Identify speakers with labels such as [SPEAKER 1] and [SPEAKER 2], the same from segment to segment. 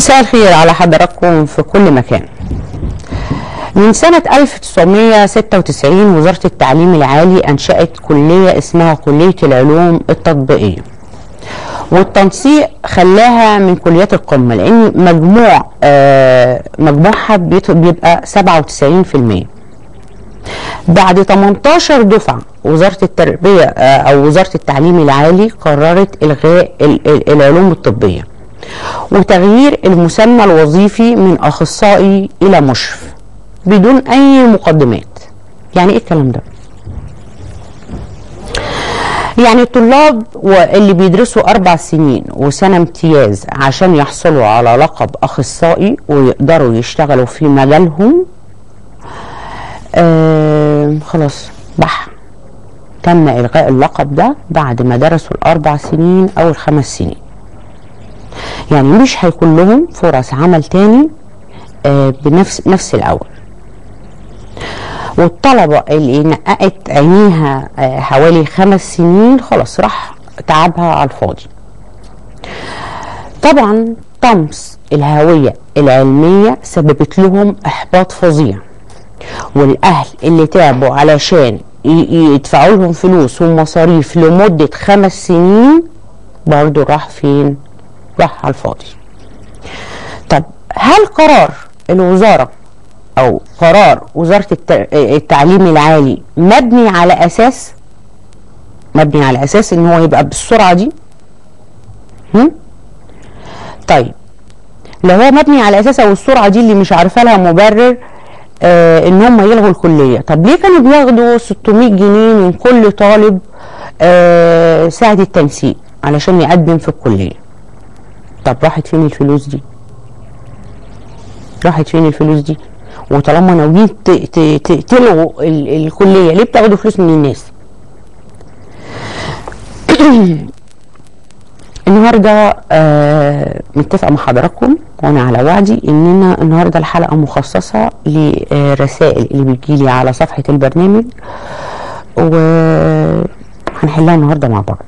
[SPEAKER 1] مساء الخير على حضراتكم في كل مكان من سنة 1996 وزارة التعليم العالي أنشأت كلية اسمها كلية العلوم التطبيقية والتنسيق خلاها من كليات القمة لأن مجموع آه مجموعها بيت- بيبقى 97% بعد 18 دفعة وزارة التربية آه، أو وزارة التعليم العالي قررت إلغاء ال- ال- العلوم الطبية وتغيير المسمى الوظيفي من أخصائي إلى مشرف بدون أي مقدمات يعني إيه الكلام ده؟ يعني الطلاب واللي بيدرسوا أربع سنين وسنة امتياز عشان يحصلوا على لقب أخصائي ويقدروا يشتغلوا في مجالهم آه خلاص بح تم إلغاء اللقب ده بعد ما درسوا الأربع سنين أو الخمس سنين يعني مش هيكون لهم فرص عمل تاني آه بنفس نفس الأول والطلبة اللي نققت عينيها آه حوالي خمس سنين خلاص راح تعبها على الفاضي طبعا طمس الهوية العلمية سببت لهم إحباط فظيع والاهل اللي تعبوا علشان ي- يدفعوا لهم فلوس ومصاريف لمده خمس سنين برضو راح فين راح على الفاضي طب هل قرار الوزاره او قرار وزاره الت- التعليم العالي مبني على اساس مبني على اساس ان هو يبقى بالسرعه دي هم؟ طيب لو هو مبني على اساس او السرعه دي اللي مش عارفه لها مبرر آه ان هم يلغوا الكليه طب ليه كانوا بياخدوا 600 جنيه من كل طالب آه ساعه التنسيق علشان يقدم في الكليه طب راحت فين الفلوس دي راحت فين الفلوس دي وطالما ناويين ت- ت- ت- تلغوا ال- الكليه ليه بتاخدوا فلوس من الناس النهارده آه متفقه مع حضراتكم وانا على وعدي اننا النهارده الحلقه مخصصه لرسائل اللي بتجيلي على صفحه البرنامج وهنحلها النهارده مع بعض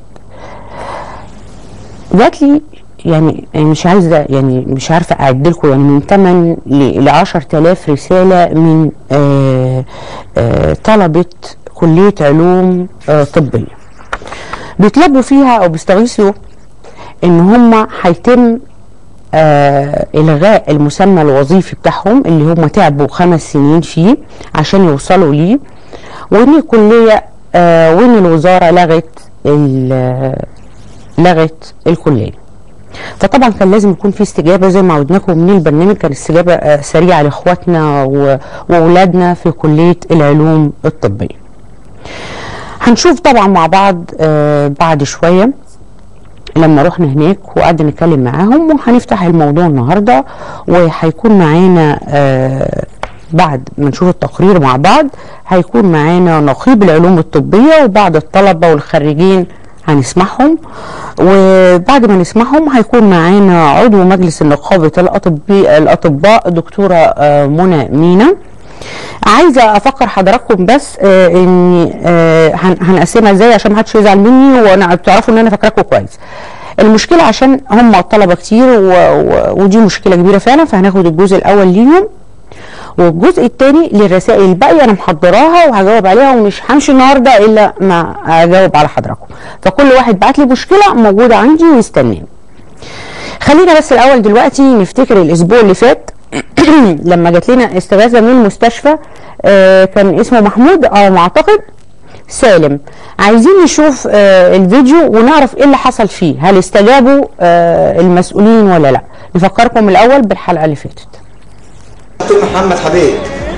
[SPEAKER 1] جات لي يعني مش عايزه يعني مش عارفه اعد لكم يعني من 8 ل 10000 رساله من آه آه طلبه كليه علوم آه طبيه بيطلبوا فيها او بيستغيثوا ان هم هيتم آه الغاء المسمى الوظيفي بتاعهم اللي هم تعبوا خمس سنين فيه عشان يوصلوا ليه وان الكليه آه وان الوزاره لغت ال- لغت الكليه فطبعا كان لازم يكون في استجابه زي ما عودناكم من البرنامج كان استجابه آه سريعه لاخواتنا و- واولادنا في كليه العلوم الطبيه هنشوف طبعا مع بعض آه بعد شويه لما رحنا هناك وقعدنا نتكلم معاهم وهنفتح الموضوع النهارده وهيكون معانا آه بعد ما نشوف التقرير مع بعض هيكون معانا نقيب العلوم الطبيه وبعض الطلبه والخريجين هنسمعهم وبعد ما نسمعهم هيكون معانا عضو مجلس النقابه الاطباء الاطباء دكتوره آه منى مينا عايزه افكر حضراتكم بس آه ان آه هن- هنقسمها ازاي عشان محدش يزعل مني وانا تعرفوا ان انا فاكراكم كويس المشكله عشان هم الطلبه كتير و... و... ودي مشكله كبيره فعلا فهناخد الجزء الاول ليهم والجزء الثاني للرسائل الباقيه انا محضراها وهجاوب عليها ومش همشي النهارده الا ما اجاوب على حضراتكم فكل واحد بعت لي مشكله موجوده عندي ويستناني خلينا بس الاول دلوقتي نفتكر الاسبوع اللي فات لما جات لنا استغاثه من المستشفى آه كان اسمه محمود على ما اعتقد سالم عايزين نشوف آه الفيديو ونعرف ايه اللي حصل فيه هل استجابوا آه المسؤولين ولا لا نفكركم الاول بالحلقه اللي فاتت
[SPEAKER 2] الدكتور محمد حبيب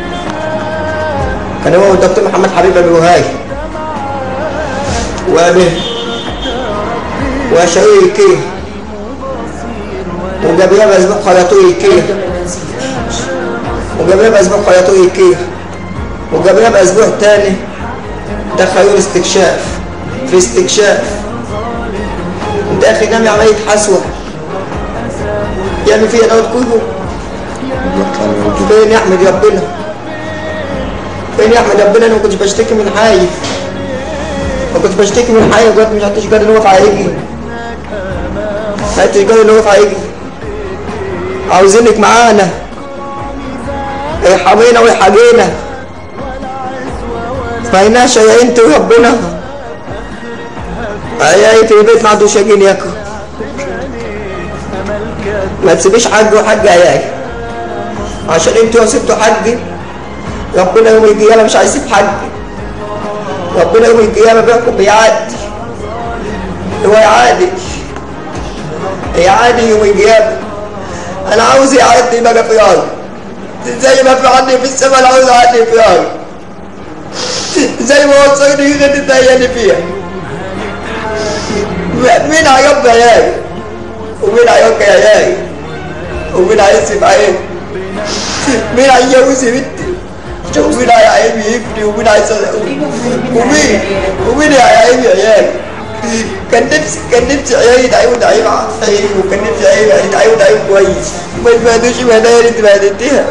[SPEAKER 2] كان هو والدكتور محمد حبيب ابي وهاي وابي وشريكي وجابيها باسبوع خياطوي كي وجابيها باسبوع خياطوي كي وجابيها باسبوع تاني دخلوا استكشاف في استكشاف داخل نعمل عملية حسوة يعمل فيها دوت كله فين يا احمد ربنا فين يا احمد ربنا انا ما كنتش بشتكي من حاجه ما كنتش بشتكي من حاجه دلوقتي مش هتشجع ان هو هيجي هتشجع ان هو هيجي عاوزينك معانا ارحمينا والحقينا اسمعيناش يا انت وربنا عيالي في البيت ما عندوش يجين ياكل ما تسيبيش حق وحق عيالي عشان انتوا سبتوا حقي ربنا يوم القيامة مش هيسيب حقي ربنا يوم القيامة بيحكم بيعدي هو يعادي يعادي يوم القيامة أنا عاوز يعدي بقى في أرض زي ما في عندي في السماء أنا عاوز أعدي في أرض زي ما وصلني كده تتهيألي فيها مين هيربي عيالي ومين هيربي عيالي ومين هيسيب عيالي مين هيجوز بنتي ومين هيعيب ابني ومين هيصدق ومين ومين هيعيب عيالي كان نفسي كان نفسي عيالي يدعيوا دعيب عفيف وكان نفسي عيالي يدعيوا دعيب كويس ما يتبهدوش بهدايا اللي انت بهدلتيها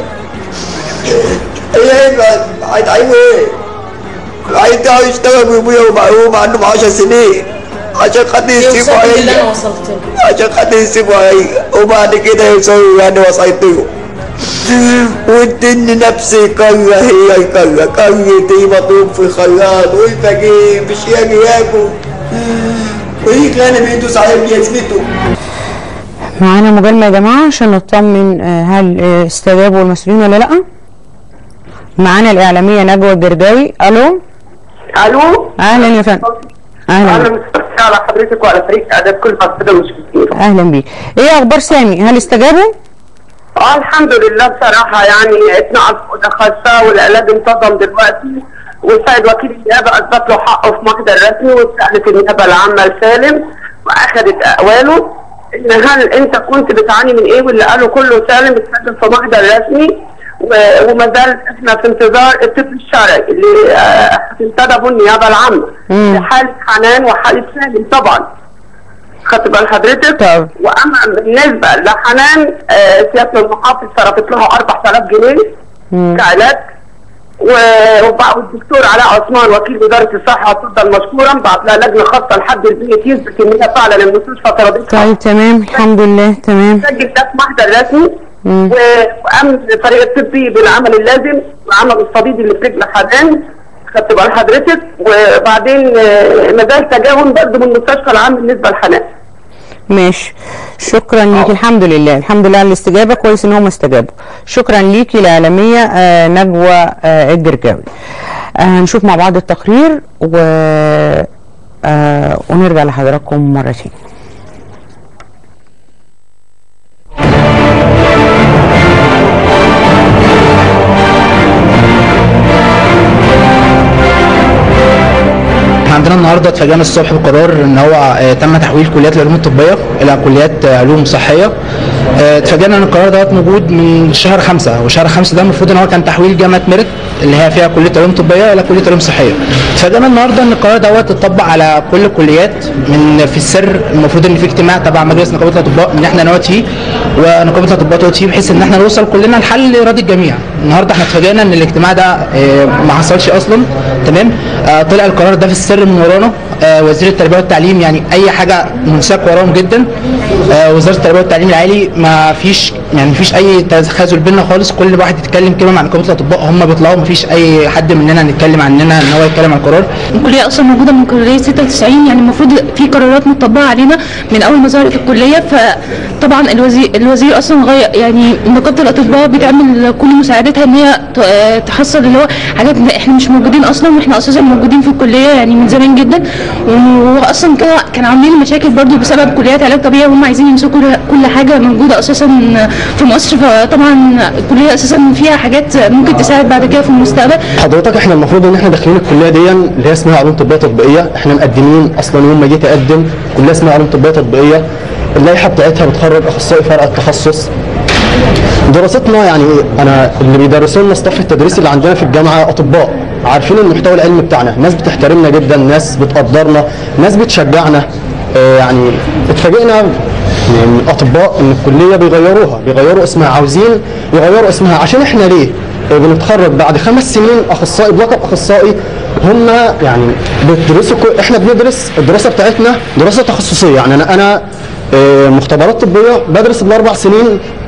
[SPEAKER 2] عيالي هيدعيوا ايه؟ هيدعوا يشتغلوا بابويا وهم عندهم 10 سنين عشان خاطر يسيبوا
[SPEAKER 3] يوصل اللي انا
[SPEAKER 2] عليا
[SPEAKER 3] وصلت له
[SPEAKER 2] عشان خاطر يسيبوا عليا وبعد كده يوصلوا يعني وصيتهم والدن نفسي كرة هي الكرة كرتي مطلوب في خلاط والفقير مش يجي ياكل ويجي بيدوس عليهم يثبتوا
[SPEAKER 1] معانا مكالمة يا جماعة عشان نطمن آه، هل آه، استجابوا المسؤولين ولا لأ معانا الإعلامية نجوى الجرجاوي ألو
[SPEAKER 4] الو
[SPEAKER 1] أهلا يا فندم
[SPEAKER 4] انا
[SPEAKER 1] أهلا
[SPEAKER 4] مستمتع على حضرتك وعلى فريق اعداد كل مصر مش كتير
[SPEAKER 1] أهلا بيك إيه أخبار سامي هل استجابوا؟
[SPEAKER 4] اه الحمد لله بصراحه يعني اتنقل في اوضه خاصه والعلاج انتظم دلوقتي والسيد وكيل النيابه اثبت له حقه في محضر رسمي وسالت النيابه العامه لسالم واخذت اقواله ان هل انت كنت بتعاني من ايه واللي قاله كله سالم اتسجل في محضر رسمي و- وما زال احنا في انتظار الطب الشرعي اللي آه، هتنتدبه النيابه العامه
[SPEAKER 1] مم.
[SPEAKER 4] في حاله حنان وحاله سالم طبعا خدت بال حضرتك
[SPEAKER 1] طب.
[SPEAKER 4] واما بالنسبه لحنان آه، سياده المحافظ صرفت لها 4000 جنيه
[SPEAKER 1] مم.
[SPEAKER 4] كعلاج و- وبع- والدكتور علاء عثمان وكيل اداره الصحه تفضل مشكورا بعت لها لجنه خاصه لحد البيت يثبت ان هي فعلا المستشفى طلبتها
[SPEAKER 1] طيب تمام الحمد لله تمام
[SPEAKER 4] سجل ده في محضر رسمي
[SPEAKER 1] مم.
[SPEAKER 4] و- وامن الفريق الطبي بالعمل اللازم وعمل الصديد اللي في رجل حنان خدت بال حضرتك وبعدين آه، ما زال تجاهل برضه من المستشفى العام بالنسبه لحنان
[SPEAKER 1] ماشي شكرا ليكي الحمد لله الحمد لله على الاستجابه كويس ان هم استجابوا شكرا ليكي الاعلاميه آه نجوى آه الجرجاوي آه هنشوف مع بعض التقرير و آه ونرجع لحضراتكم مره تاني
[SPEAKER 5] احنا عندنا النهارده اتفاجئنا الصبح بقرار ان هو آه، تم تحويل كليات العلوم الطبيه الى كليات آه، علوم صحيه آه، اتفاجئنا ان القرار دوت موجود من شهر خمسة وشهر خمسة ده المفروض ان هو كان تحويل جامعه ميرت اللي هي فيها كليه علوم طبيه الى كليه علوم صحيه اتفاجئنا النهارده ان القرار دوت اتطبق على كل الكليات من في السر المفروض ان في اجتماع تبع مجلس نقابه الاطباء ان احنا نقعد فيه ونقابه الاطباء تقعد فيه بحيث ان احنا نوصل كلنا لحل يراضي الجميع النهارده احنا اتفاجئنا ان الاجتماع ده آه، ما حصلش اصلا تمام آه، طلع القرار ده في السر من ورانا آه، وزير التربيه والتعليم يعني اي حاجه ممسك وراهم جدا آه، وزاره التربيه والتعليم العالي ما فيش يعني ما فيش اي تخاذل بينا خالص كل واحد يتكلم كلمه مع نقابه الاطباء هم بيطلعوا ما فيش اي حد مننا نتكلم عننا ان هو يتكلم عن القرار
[SPEAKER 6] الكليه اصلا موجوده من كليه 96 يعني المفروض في قرارات مطبقه علينا من اول ما ظهرت الكليه فطبعا الوزير الوزير اصلا غير يعني نقابه الاطباء بتعمل كل مساعدتها ان هي ت- آه تحصل اللي هو حاجات إن احنا مش موجودين اصلا واحنا اساسا موجودين في الكليه يعني من زمان جدا واصلا كده كان عاملين مشاكل برضو بسبب كليات علاج طبيعي وهم عايزين يمسكوا كل حاجه موجوده اساسا في مصر فطبعا الكليه اساسا فيها حاجات ممكن تساعد بعد كده في المستقبل
[SPEAKER 7] حضرتك احنا المفروض ان احنا داخلين الكليه دي اللي هي اسمها علوم طبيه تطبيقيه احنا مقدمين اصلا يوم ما جيت اقدم كليه اسمها علوم طبيه تطبيقيه اللائحه بتاعتها بتخرج اخصائي فرع التخصص دراستنا يعني انا اللي بيدرسوا لنا صف التدريس اللي عندنا في الجامعه اطباء عارفين المحتوى العلمي بتاعنا ناس بتحترمنا جدا ناس بتقدرنا ناس بتشجعنا آه، يعني اتفاجئنا من الاطباء ان الكليه بيغيروها بيغيروا اسمها عاوزين يغيروا اسمها عشان احنا ليه آه، بنتخرج بعد خمس سنين اخصائي بلقب اخصائي هم يعني بيدرسوا كل- احنا بندرس الدراسه بتاعتنا دراسه تخصصيه يعني انا انا آه، مختبرات طبيه بدرس بالاربع سنين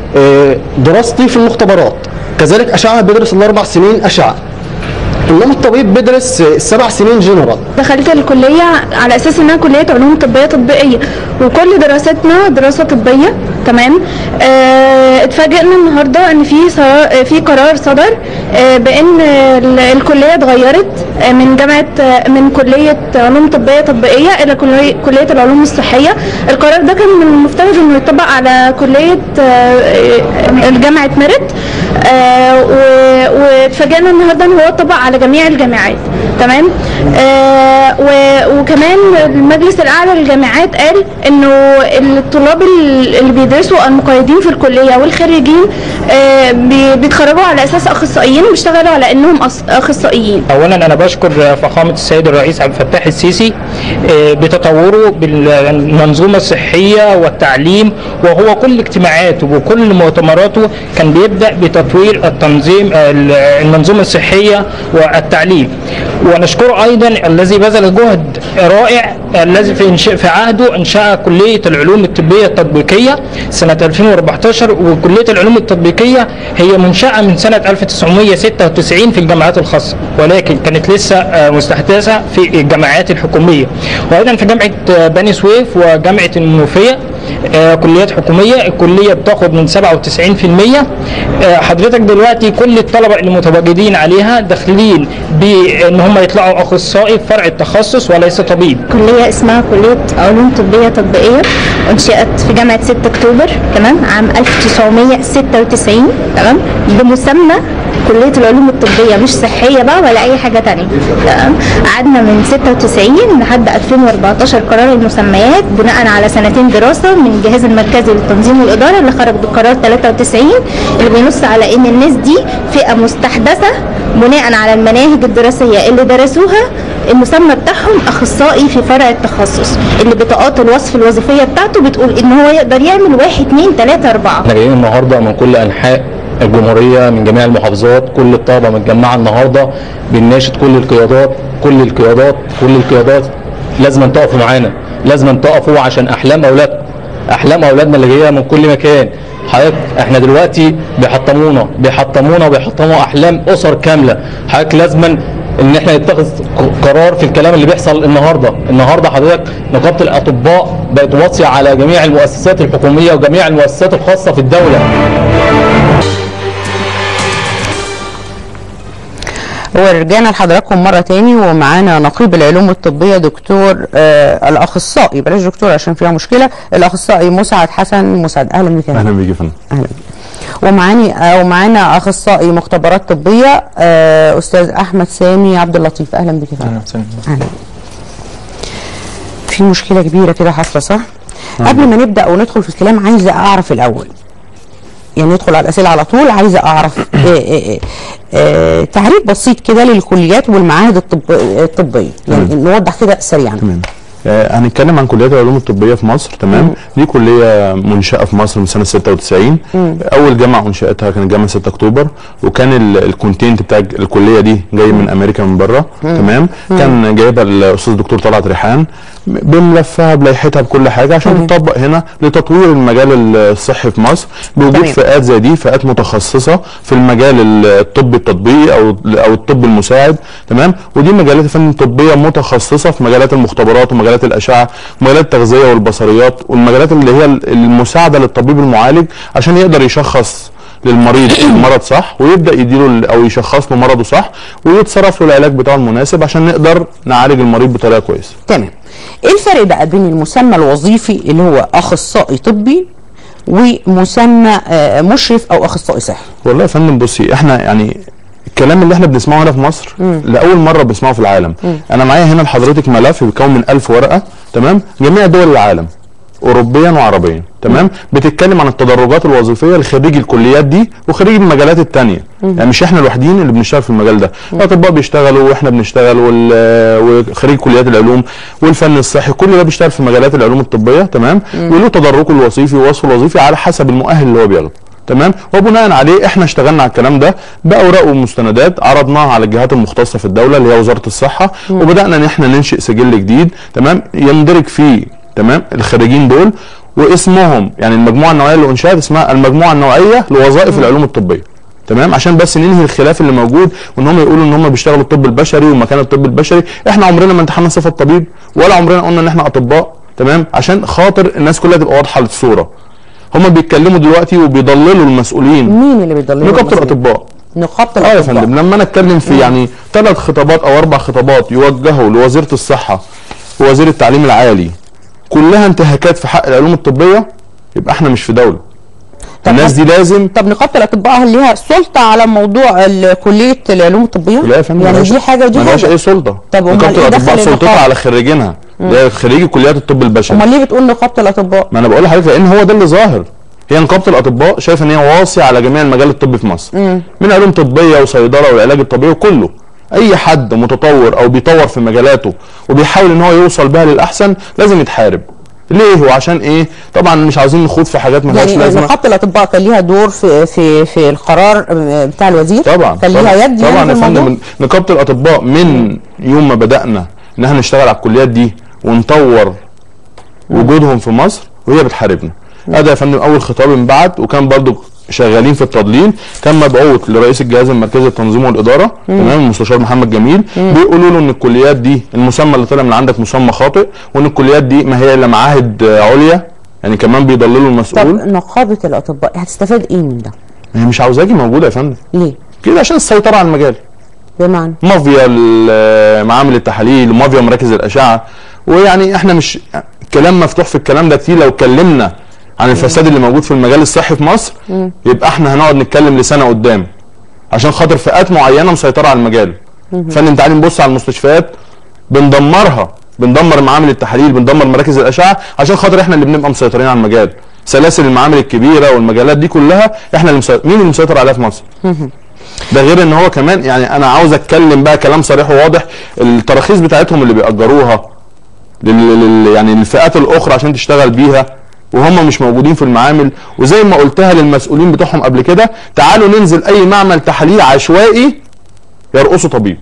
[SPEAKER 7] آه، دراستي في المختبرات كذلك اشعه بيدرس الاربع سنين اشعه انما الطبيب بيدرس آه، السبع سنين جنرال
[SPEAKER 3] دخلت الكلية على أساس إنها كلية علوم طبية تطبيقية وكل دراستنا دراسة طبية تمام آه اتفاجئنا النهاردة إن في صرا- في قرار صدر آه بإن ال- الكلية اتغيرت آه من جامعة آه من كلية علوم طبية تطبيقية إلى كلية, كلية العلوم الصحية القرار ده كان من المفترض إنه يطبق على كلية آه آه، جامعة ميرت آه و- واتفاجئنا النهارده ان هو اتطبق على جميع الجامعات تمام آه و- وكمان المجلس الاعلى للجامعات قال انه الطلاب ال- اللي بيدرسوا المقيدين في الكليه والخريجين آه بي- بيتخرجوا على اساس اخصائيين وبيشتغلوا على انهم أص- اخصائيين
[SPEAKER 8] اولا انا بشكر فخامه السيد الرئيس عبد الفتاح السيسي آه، بتطوره بالمنظومه الصحيه والتعليم وهو كل اجتماعاته وكل مؤتمراته كان بيبدا بتطوير التنظيم آه، المنظومه الصحيه والتعليم ونشكره ايضا الذي بذل جهد رائع الذي في إنشاء في عهده انشا كليه العلوم الطبيه التطبيقيه سنه 2014 وكليه العلوم التطبيقيه هي منشاه من سنه 1996 في الجامعات الخاصه ولكن كانت لسه آه، مستحدثه في الجامعات الحكوميه وايضا في جامعه آه، بني سويف وجامعه المنوفيه آه، كليات حكوميه الكليه بتاخد من 97% آه، حضرتك دلوقتي كل الطلبه اللي متواجدين عليها داخلين بان هم يطلعوا اخصائي في فرع التخصص وليس طبيب
[SPEAKER 3] كلية اسمها كلية علوم طبية تطبيقية انشئت في جامعة 6 اكتوبر تمام عام 1996 تمام بمسمى كلية العلوم الطبية مش صحية بقى ولا أي حاجة تانية تمام قعدنا من 96 لحد 2014 قرار المسميات بناء على سنتين دراسة من الجهاز المركزي للتنظيم والإدارة اللي خرج بقرار 93 اللي بينص على إن الناس دي فئة مستحدثة بناء على المناهج الدراسية اللي درسوها المسمى بتاعهم اخصائي في فرع التخصص اللي بطاقات الوصف الوظيفيه بتاعته بتقول ان هو يقدر يعمل واحد اتنين تلاته اربعه
[SPEAKER 9] احنا جايين النهارده من كل انحاء الجمهوريه من جميع المحافظات كل الطلبه متجمعه النهارده بنناشد كل القيادات كل القيادات كل القيادات لازم تقفوا معانا لازم تقفوا عشان احلام اولادكم احلام اولادنا اللي جايه من كل مكان حضرتك احنا دلوقتي بيحطمونا بيحطمونا وبيحطموا احلام اسر كامله حضرتك لازما ان احنا نتخذ ق- قرار في الكلام اللي بيحصل النهارده النهارده حضرتك نقابه الاطباء بقت واصيه على جميع المؤسسات الحكوميه وجميع المؤسسات الخاصه في الدوله
[SPEAKER 1] ورجعنا لحضراتكم مرة تاني ومعانا نقيب العلوم الطبية دكتور آه الأخصائي بلاش دكتور عشان فيها مشكلة الأخصائي مسعد حسن مسعد أهلا بك يا
[SPEAKER 10] اهلا
[SPEAKER 1] فندم.
[SPEAKER 10] بيك يا فندم
[SPEAKER 1] أهلا بك. ومعاني آه ومعانا أخصائي مختبرات طبية آه أستاذ أحمد سامي عبد اللطيف أهلا بك يا فندم أهلا في مشكلة كبيرة كده حاصلة صح؟ قبل ما نبدأ وندخل في الكلام عايزة أعرف الأول يعني ندخل على الأسئلة على طول عايزة أعرف آه آه آه تعريف بسيط كده للكليات والمعاهد الطب الطبية يعني نوضح كده سريعا
[SPEAKER 10] تمام آه، هنتكلم عن كليات العلوم الطبيه في مصر تمام دي كليه منشاه في مصر من سنه 96 اول جامعه انشاتها كانت جامعه 6 اكتوبر وكان ال- الكونتنت بتاع الكليه دي جاي من امريكا من بره تمام كان جايبها الاستاذ الدكتور طلعت ريحان بملفها بلائحتها بكل حاجه عشان تطبق هنا لتطوير المجال الصحي في مصر بوجود
[SPEAKER 1] تمام.
[SPEAKER 10] فئات زي دي فئات متخصصه في المجال الطبي التطبيقي او او الطب المساعد تمام ودي مجالات يا فندم طبيه متخصصه في مجالات المختبرات ومجالات الاشعه ومجالات التغذيه والبصريات والمجالات اللي هي المساعده للطبيب المعالج عشان يقدر يشخص للمريض المرض صح ويبدا يديله ال- او يشخص له مرضه صح ويتصرف له العلاج بتاعه المناسب عشان نقدر نعالج المريض بطريقه كويسه
[SPEAKER 1] تمام ايه الفرق بقى بين المسمى الوظيفي اللي هو اخصائي طبي ومسمى آه، مشرف او اخصائي صحي
[SPEAKER 10] والله يا فندم بصي احنا يعني الكلام اللي احنا بنسمعه هنا في مصر لاول مره بنسمعه في العالم انا معايا هنا لحضرتك ملف بيتكون من 1000 ورقه تمام جميع دول العالم اوروبيا وعربيا تمام بتتكلم عن التدرجات الوظيفيه لخريجي الكليات دي وخريجي المجالات التانية يعني مش احنا الوحيدين اللي بنشتغل في المجال ده الاطباء بيشتغلوا واحنا بنشتغل وال- وخريج كليات العلوم والفن الصحي كل ده بيشتغل في مجالات العلوم الطبيه تمام وله تدرجه الوظيفي ووصفه الوظيفي على حسب المؤهل اللي هو بياخده تمام وبناء عليه احنا اشتغلنا على الكلام ده باوراق ومستندات عرضناها على الجهات المختصه في الدوله اللي هي وزاره الصحه وبدانا ان احنا ننشئ سجل جديد تمام يندرج فيه تمام الخريجين دول واسمهم يعني المجموعه النوعيه اللي انشات اسمها المجموعه النوعيه لوظائف العلوم الطبيه تمام عشان بس ننهي الخلاف اللي موجود وان هم يقولوا ان هم بيشتغلوا الطب البشري ومكان الطب البشري احنا عمرنا ما امتحنا صفه طبيب ولا عمرنا قلنا ان احنا اطباء تمام عشان خاطر الناس كلها تبقى واضحه الصوره هم بيتكلموا دلوقتي وبيضللوا المسؤولين
[SPEAKER 1] مين اللي بيضللوا
[SPEAKER 10] نقابه
[SPEAKER 1] المسؤولين؟
[SPEAKER 10] الاطباء
[SPEAKER 1] نقابه
[SPEAKER 10] اه يا
[SPEAKER 1] الاطباء
[SPEAKER 10] فندم لما انا اتكلم في يعني ثلاث خطابات او اربع خطابات يوجهوا لوزيره الصحه ووزير التعليم العالي كلها انتهاكات في حق العلوم الطبيه يبقى احنا مش في دوله الناس دي لازم
[SPEAKER 1] طب نقابه الاطباء هل ليها سلطه على موضوع ال- كليه العلوم الطبيه؟
[SPEAKER 10] لا يا فندم
[SPEAKER 1] يعني
[SPEAKER 10] ملهاش-
[SPEAKER 1] دي حاجه ودي
[SPEAKER 10] ملهاش
[SPEAKER 1] حاجه
[SPEAKER 10] اي سلطه
[SPEAKER 1] طب أمال
[SPEAKER 10] نقابه
[SPEAKER 1] إيه دخل
[SPEAKER 10] الاطباء سلطتها
[SPEAKER 1] النقابة؟
[SPEAKER 10] على خريجينها اللي هي خريجي كليات الطب البشري
[SPEAKER 1] امال ليه بتقول نقابه الاطباء؟
[SPEAKER 10] ما انا بقول لحضرتك لان هو ده اللي ظاهر هي نقابه الاطباء شايفه ان هي واصيه على جميع المجال الطبي في مصر من علوم طبيه وصيدله والعلاج الطبيعي وكله اي حد متطور او بيطور في مجالاته وبيحاول ان هو يوصل بها للاحسن لازم يتحارب ليه وعشان ايه طبعا مش عاوزين نخوض في حاجات مالهاش
[SPEAKER 1] يعني
[SPEAKER 10] لازمه
[SPEAKER 1] نقابه الاطباء كان ليها دور في في في القرار بتاع الوزير؟
[SPEAKER 10] طبعا
[SPEAKER 1] كان ليها
[SPEAKER 10] طبعا,
[SPEAKER 1] يد
[SPEAKER 10] طبعا
[SPEAKER 1] يعني
[SPEAKER 10] يا
[SPEAKER 1] في الموضوع؟
[SPEAKER 10] فندم نقابه الاطباء من يوم ما بدانا ان احنا نشتغل على الكليات دي ونطور وجودهم في مصر وهي بتحاربنا هذا يا فندم اول خطاب انبعت وكان برضو شغالين في التضليل كان مبعوث لرئيس الجهاز المركزي للتنظيم والاداره تمام المستشار محمد جميل بيقولوا له ان الكليات دي المسمى اللي طلع من عندك مسمى خاطئ وان الكليات دي ما هي الا معاهد آه، عليا يعني كمان بيضللوا
[SPEAKER 1] طب
[SPEAKER 10] المسؤول
[SPEAKER 1] نقابه الاطباء هتستفاد ايه من ده؟
[SPEAKER 10] هي مش عاوزاكي موجوده يا فندم
[SPEAKER 1] ليه؟
[SPEAKER 10] كده عشان السيطره على المجال
[SPEAKER 1] بمعنى
[SPEAKER 10] مافيا ال- معامل التحاليل ومافيا مراكز الاشعه ويعني احنا مش كلام مفتوح في الكلام ده كتير لو اتكلمنا عن الفساد اللي موجود في المجال الصحي في مصر يبقى احنا هنقعد نتكلم لسنه قدام عشان خاطر فئات معينه مسيطره على المجال فان تعالي نبص على المستشفيات بندمرها بندمر معامل التحاليل بندمر مراكز الاشعه عشان خاطر احنا اللي بنبقى مسيطرين على المجال سلاسل المعامل الكبيره والمجالات دي كلها احنا اللي مسيطر مين اللي مسيطر عليها في مصر ده غير ان هو كمان يعني انا عاوز اتكلم بقى كلام صريح وواضح التراخيص بتاعتهم اللي بيأجروها لل... لل... يعني للفئات الاخرى عشان تشتغل بيها وهم مش موجودين في المعامل وزي ما قلتها للمسؤولين بتوعهم قبل كده تعالوا ننزل اي معمل تحاليل عشوائي يرقصوا طبيب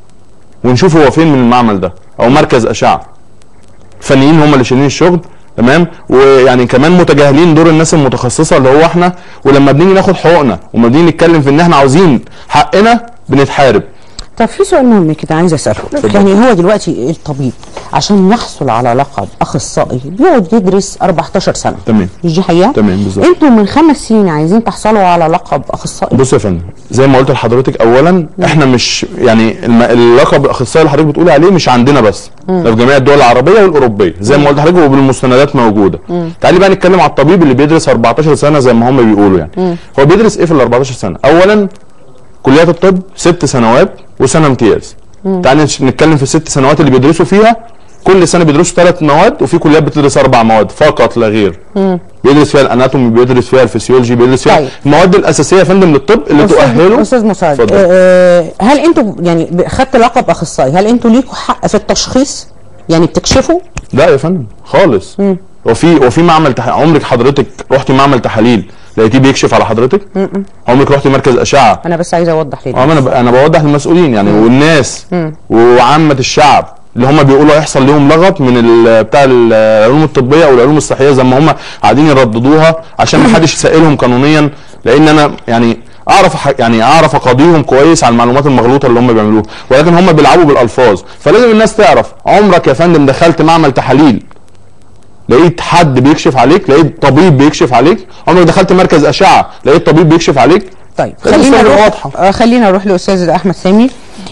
[SPEAKER 10] ونشوف هو فين من المعمل ده او مركز اشعه الفنيين هم اللي شايلين الشغل تمام ويعني كمان متجاهلين دور الناس المتخصصه اللي هو احنا ولما بنيجي ناخد حقوقنا وما بنيجي نتكلم في ان احنا عاوزين حقنا بنتحارب
[SPEAKER 1] طب في سؤال مهم كده عايز اساله يعني هو دلوقتي الطبيب عشان يحصل على لقب اخصائي بيقعد يدرس 14 سنه
[SPEAKER 10] تمام
[SPEAKER 1] مش دي حقيقه؟
[SPEAKER 10] تمام بالظبط
[SPEAKER 1] انتوا من خمس سنين عايزين تحصلوا على لقب اخصائي
[SPEAKER 10] بص يا فندم زي ما قلت لحضرتك اولا احنا مش يعني الم- اللقب الاخصائي اللي حضرتك بتقولي عليه مش عندنا بس ده في جميع الدول العربيه والاوروبيه زي ما قلت لحضرتك وبالمستندات موجوده تعالي بقى نتكلم على الطبيب اللي بيدرس 14 سنه زي ما هم بيقولوا يعني هو بيدرس ايه في ال 14 سنه اولا كليات الطب ست سنوات وسنه امتياز تعالي نش- نتكلم في الست سنوات اللي بيدرسوا فيها كل سنه بيدرسوا ثلاث مواد وفي كليات بتدرس اربع مواد فقط لا غير بيدرس فيها الاناتومي بيدرس فيها الفسيولوجي بيدرس فيها
[SPEAKER 1] طيب.
[SPEAKER 10] المواد الاساسيه يا فندم للطب اللي
[SPEAKER 1] أستاذ-
[SPEAKER 10] تؤهله
[SPEAKER 1] استاذ مساعد
[SPEAKER 10] اتفضل.
[SPEAKER 1] آه، هل انتوا يعني ب- خدت لقب اخصائي هل انتوا ليكوا حق في التشخيص يعني بتكشفوا
[SPEAKER 10] لا يا فندم خالص وفي وفي معمل تح... عمرك حضرتك رحتي معمل تحاليل لقيتيه بيكشف على حضرتك عمرك رحتي مركز اشعه
[SPEAKER 1] انا بس عايزه اوضح ليه
[SPEAKER 10] اه ما انا ب... انا بوضح للمسؤولين يعني والناس وعامه الشعب اللي هم بيقولوا هيحصل لهم لغط من ال... بتاع العلوم الطبيه او العلوم الصحيه زي ما هم قاعدين يرددوها عشان ما حدش يسائلهم قانونيا لان انا يعني اعرف ح- يعني اعرف اقاضيهم كويس على المعلومات المغلوطه اللي هم بيعملوها ولكن هم بيلعبوا بالالفاظ فلازم الناس تعرف عمرك يا فندم دخلت معمل تحاليل لقيت حد بيكشف عليك لقيت طبيب بيكشف عليك عمرك دخلت مركز اشعه لقيت طبيب بيكشف عليك
[SPEAKER 1] طيب
[SPEAKER 10] لازم
[SPEAKER 1] خلينا
[SPEAKER 10] تبقى
[SPEAKER 1] نروح
[SPEAKER 10] واضحة.
[SPEAKER 1] آه خلينا نروح لاستاذ احمد سامي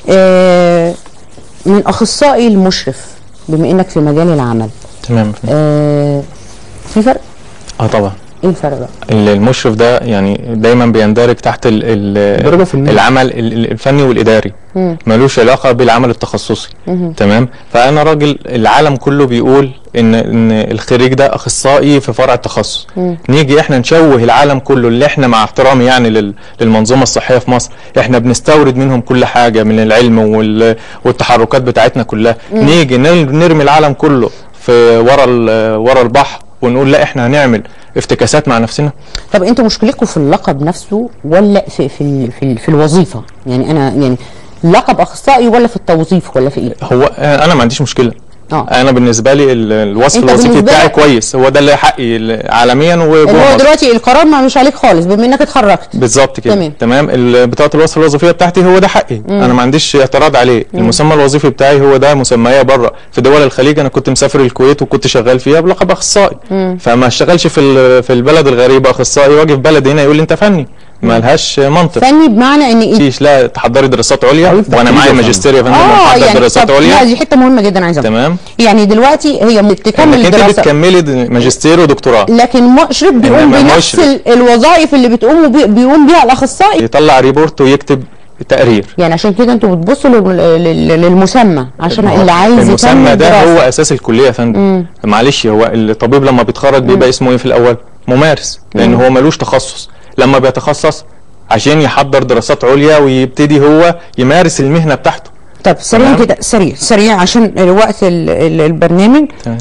[SPEAKER 1] آه من اخصائي المشرف بما انك في مجال العمل
[SPEAKER 11] تمام
[SPEAKER 1] آه في فرق
[SPEAKER 11] اه طبعا
[SPEAKER 1] ايه الفرق بقى
[SPEAKER 11] ال- المشرف ده يعني دايما بيندرج تحت ال ال
[SPEAKER 10] درجة في المية.
[SPEAKER 11] العمل ال- ال- الفني والاداري ملوش علاقه بالعمل التخصصي تمام فانا راجل العالم كله بيقول ان ان الخريج ده اخصائي في فرع التخصص نيجي احنا نشوه العالم كله اللي احنا مع احترامي يعني لل- للمنظومه الصحيه في مصر احنا بنستورد منهم كل حاجه من العلم وال- والتحركات بتاعتنا كلها نيجي نر- نرمي العالم كله في ورا ال- ورا البحر ونقول لا احنا هنعمل افتكاسات مع نفسنا
[SPEAKER 1] طب انتوا مشكلتكم في اللقب نفسه ولا في في ال- في, ال- في الوظيفه يعني انا يعني لقب اخصائي ولا في التوظيف ولا في ايه
[SPEAKER 11] هو آه، انا ما عنديش مشكله
[SPEAKER 1] آه.
[SPEAKER 11] انا بالنسبه لي ال- الوصف
[SPEAKER 1] أنت
[SPEAKER 11] الوظيفي
[SPEAKER 1] بالنسبة
[SPEAKER 11] بتاعي
[SPEAKER 1] لك-
[SPEAKER 11] كويس هو ده اللي حقي ال- عالميا
[SPEAKER 1] اللي
[SPEAKER 11] وجوه
[SPEAKER 1] هو
[SPEAKER 11] مصر
[SPEAKER 1] دلوقتي القرار ما مش عليك خالص بما انك اتخرجت
[SPEAKER 11] بالظبط كده
[SPEAKER 1] تمام.
[SPEAKER 11] تمام ال- بطاقه الوصف الوظيفيه بتاعتي هو ده حقي
[SPEAKER 1] مم.
[SPEAKER 11] انا ما عنديش اعتراض عليه
[SPEAKER 1] مم.
[SPEAKER 11] المسمى الوظيفي بتاعي هو ده مسمياه بره في دول الخليج انا كنت مسافر الكويت وكنت شغال فيها بلقب اخصائي
[SPEAKER 1] مم.
[SPEAKER 11] فما اشتغلش في ال- في البلد الغريبه اخصائي واجي في بلد هنا يقول لي انت فني ما لهاش منطق
[SPEAKER 1] فني بمعنى ان ايه
[SPEAKER 11] فيش لا تحضري دراسات عليا وانا
[SPEAKER 10] تحديد
[SPEAKER 11] معايا
[SPEAKER 10] يا
[SPEAKER 11] ماجستير يا فندم
[SPEAKER 1] اه
[SPEAKER 11] ومحضر
[SPEAKER 1] يعني
[SPEAKER 11] دراسات
[SPEAKER 1] طب لا
[SPEAKER 11] عليا
[SPEAKER 1] دي حته مهمه جدا عايزه أقول.
[SPEAKER 11] تمام
[SPEAKER 1] يعني دلوقتي هي بتكمل
[SPEAKER 11] انك انت
[SPEAKER 1] الدراسه
[SPEAKER 11] بتكملي د- ماجستير ودكتوراه
[SPEAKER 1] لكن مشرف بيقوم
[SPEAKER 11] إنما
[SPEAKER 1] بنفس
[SPEAKER 11] مشرف.
[SPEAKER 1] ال- الوظائف اللي بتقوم بي- بيقوم بيها الاخصائي
[SPEAKER 11] يطلع ريبورت ويكتب تقرير
[SPEAKER 1] يعني عشان كده انتوا بتبصوا لل- لل- للمسمى عشان
[SPEAKER 11] ما هو
[SPEAKER 1] اللي عايز
[SPEAKER 11] المسمى
[SPEAKER 1] يكمل
[SPEAKER 11] ده
[SPEAKER 1] دراسة.
[SPEAKER 11] هو اساس الكليه يا فندم
[SPEAKER 1] مم.
[SPEAKER 11] معلش هو الطبيب لما بيتخرج بيبقى اسمه ايه في الاول ممارس لان
[SPEAKER 1] مم.
[SPEAKER 11] هو ملوش تخصص لما بيتخصص عشان يحضر دراسات عليا ويبتدي هو يمارس المهنه بتاعته
[SPEAKER 1] طب سريع
[SPEAKER 11] تمام.
[SPEAKER 1] كده سريع سريع عشان وقت ال- ال- البرنامج
[SPEAKER 11] تمام.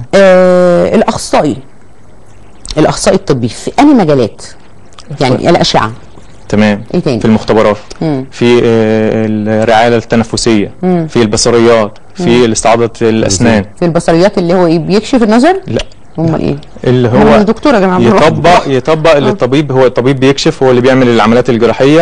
[SPEAKER 1] آه الاخصائي الاخصائي الطبي في اي مجالات يعني الاشعه
[SPEAKER 11] تمام
[SPEAKER 1] ايه تاني
[SPEAKER 11] في المختبرات
[SPEAKER 1] مم.
[SPEAKER 11] في آه، الرعايه التنفسيه
[SPEAKER 1] مم.
[SPEAKER 11] في البصريات في
[SPEAKER 1] مم.
[SPEAKER 11] استعاضه الاسنان
[SPEAKER 1] في البصريات اللي هو ايه بيكشف النظر
[SPEAKER 11] لا
[SPEAKER 1] امال ايه
[SPEAKER 11] اللي
[SPEAKER 1] هو
[SPEAKER 11] هو
[SPEAKER 1] الدكتور يا جماعه بنروح
[SPEAKER 11] يطبق يطبق اللي الطبيب هو الطبيب بيكشف هو اللي بيعمل العمليات الجراحيه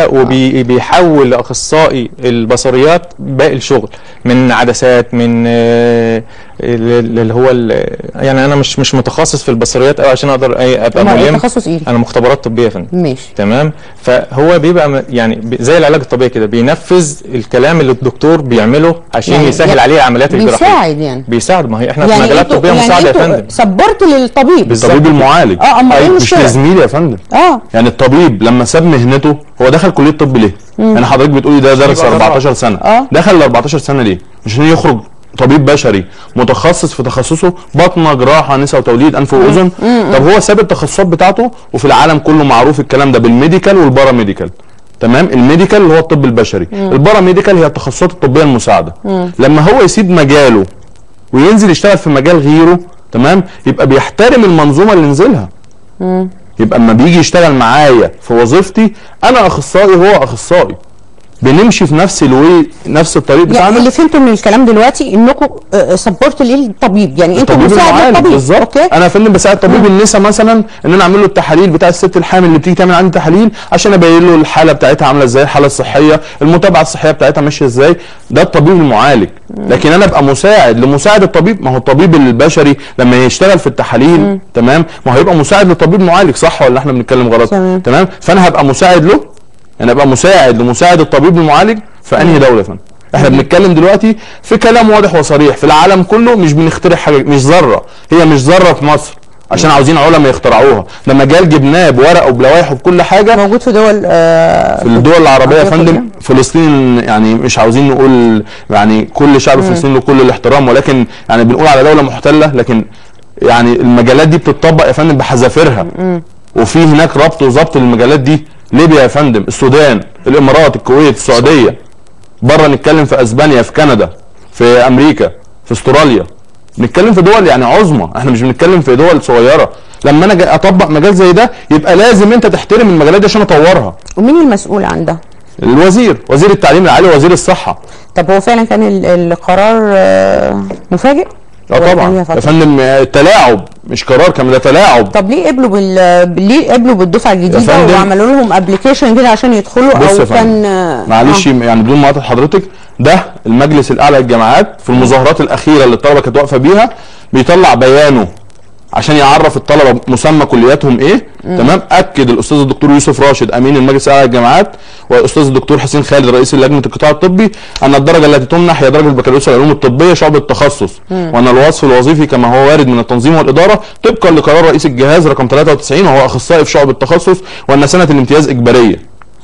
[SPEAKER 11] وبيحول اخصائي البصريات باقي الشغل من عدسات من آه، ال- اللي هو ال- يعني انا مش مش متخصص في البصريات قوي عشان اقدر أي- ابقى
[SPEAKER 1] أمال إيه
[SPEAKER 11] ملم
[SPEAKER 1] تخصص ايه
[SPEAKER 11] انا مختبرات طبيه يا فندم
[SPEAKER 1] ماشي
[SPEAKER 11] تمام فهو بيبقى م- يعني ب- زي العلاج الطبيعي كده بينفذ الكلام اللي الدكتور بيعمله عشان
[SPEAKER 1] يعني
[SPEAKER 11] يسهل
[SPEAKER 1] يعني
[SPEAKER 11] عليه العمليات الجراحيه
[SPEAKER 1] بيساعد يعني
[SPEAKER 11] بيساعد ما هي احنا في مجالات
[SPEAKER 1] انتوا-
[SPEAKER 11] طبيه مساعده يا
[SPEAKER 1] انتوا
[SPEAKER 11] فندم
[SPEAKER 1] سبورت للطبيب
[SPEAKER 10] الطبيب المعالج
[SPEAKER 1] اه امال ايه
[SPEAKER 10] أيوة، مش
[SPEAKER 1] المشكله
[SPEAKER 10] لزميلي يا فندم
[SPEAKER 1] اه
[SPEAKER 10] يعني الطبيب لما ساب مهنته هو دخل كليه طب ليه؟
[SPEAKER 1] مم.
[SPEAKER 10] يعني حضرتك بتقولي ده درس
[SPEAKER 11] يبقى
[SPEAKER 10] 14 سنه
[SPEAKER 1] اه.
[SPEAKER 10] دخل ال 14 سنه ليه؟ عشان يخرج طبيب بشري متخصص في تخصصه بطنه جراحه نساء وتوليد انف واذن
[SPEAKER 1] مم.
[SPEAKER 10] طب هو ساب التخصصات بتاعته وفي العالم كله معروف الكلام ده بالميديكال والبارا ميديكال تمام الميديكال اللي هو الطب البشري
[SPEAKER 1] مم.
[SPEAKER 10] البارا ميديكال هي التخصصات الطبيه المساعده
[SPEAKER 1] مم.
[SPEAKER 10] لما هو يسيب مجاله وينزل يشتغل في مجال غيره تمام يبقى بيحترم المنظومه اللي نزلها
[SPEAKER 1] مم.
[SPEAKER 10] يبقى اما بيجي يشتغل معايا في وظيفتي انا اخصائي وهو اخصائي بنمشي في نفس الوي نفس الطريق
[SPEAKER 1] يعني
[SPEAKER 10] بتاعنا
[SPEAKER 1] اللي فهمته من الكلام دلوقتي انكم سبورت للطبيب يعني انتوا
[SPEAKER 10] الطبيب
[SPEAKER 1] مساعد
[SPEAKER 10] المعالج
[SPEAKER 1] للطبيب
[SPEAKER 10] بالظبط
[SPEAKER 1] اوكي
[SPEAKER 10] انا يا فندم بساعد طبيب النساء مثلا ان انا اعمل له التحاليل بتاع الست الحامل اللي بتيجي تعمل عندي تحاليل عشان ابين له الحاله بتاعتها عامله ازاي الحاله الصحيه المتابعه الصحيه بتاعتها ماشيه ازاي ده الطبيب المعالج لكن انا ابقى مساعد لمساعد الطبيب ما هو الطبيب البشري لما يشتغل في التحاليل تمام ما هو هيبقى مساعد للطبيب المعالج صح ولا احنا بنتكلم غلط
[SPEAKER 1] تمام.
[SPEAKER 10] تمام فانا هبقى مساعد له انا ابقى مساعد لمساعد الطبيب المعالج في انهي دوله يا فندم احنا بنتكلم دلوقتي في كلام واضح وصريح في العالم كله مش بنخترع حاجه مش ذره هي مش ذره في مصر عشان عاوزين علماء يخترعوها ده مجال جبناه بورق وبلوائح وبكل حاجه
[SPEAKER 1] موجود في دول آه
[SPEAKER 10] في الدول العربيه يا
[SPEAKER 1] العربية
[SPEAKER 10] فندم فلسطين يعني مش عاوزين نقول يعني كل شعب فلسطين له كل الاحترام ولكن يعني بنقول على دوله محتله لكن يعني المجالات دي بتطبق يا فندم بحذافيرها
[SPEAKER 1] مم.
[SPEAKER 10] وفي هناك ربط وظبط للمجالات دي ليبيا يا فندم السودان الامارات الكويت السعوديه بره نتكلم في اسبانيا في كندا في امريكا في استراليا نتكلم في دول يعني عظمى احنا مش بنتكلم في دول صغيره لما انا جاي اطبق مجال زي ده يبقى لازم انت تحترم المجالات دي عشان اطورها
[SPEAKER 1] ومين المسؤول عن ده؟
[SPEAKER 10] الوزير وزير التعليم العالي وزير الصحه
[SPEAKER 1] طب هو فعلا كان ال- القرار آه مفاجئ؟
[SPEAKER 10] اه
[SPEAKER 1] ولا كان
[SPEAKER 10] طبعا
[SPEAKER 1] ليها
[SPEAKER 10] يا
[SPEAKER 1] فترة؟
[SPEAKER 10] فندم آه، تلاعب مش قرار كان ده تلاعب
[SPEAKER 1] طب ليه قبلوا بال ليه قبلوا بالدفعه الجديده
[SPEAKER 10] فندم-
[SPEAKER 1] وعملوا لهم ابلكيشن كده عشان يدخلوا
[SPEAKER 10] بص يا
[SPEAKER 1] او
[SPEAKER 10] فندم
[SPEAKER 1] كان آه،
[SPEAKER 10] معلش يعني بدون مقاطعه حضرتك ده المجلس الاعلى للجامعات في المظاهرات الاخيره اللي الطلبه كانت واقفه بيها بيطلع بيانه عشان يعرف الطلبه مسمى كلياتهم ايه
[SPEAKER 1] مم.
[SPEAKER 10] تمام اكد الاستاذ الدكتور يوسف راشد امين المجلس الاعلى للجامعات والاستاذ الدكتور حسين خالد رئيس لجنه القطاع الطبي ان الدرجه التي تمنح هي درجه البكالوريوس العلوم الطبيه شعب التخصص
[SPEAKER 1] مم.
[SPEAKER 10] وان الوصف الوظيفي كما هو وارد من التنظيم والاداره طبقا لقرار رئيس الجهاز رقم 93 وهو اخصائي في شعب التخصص وان سنه الامتياز اجباريه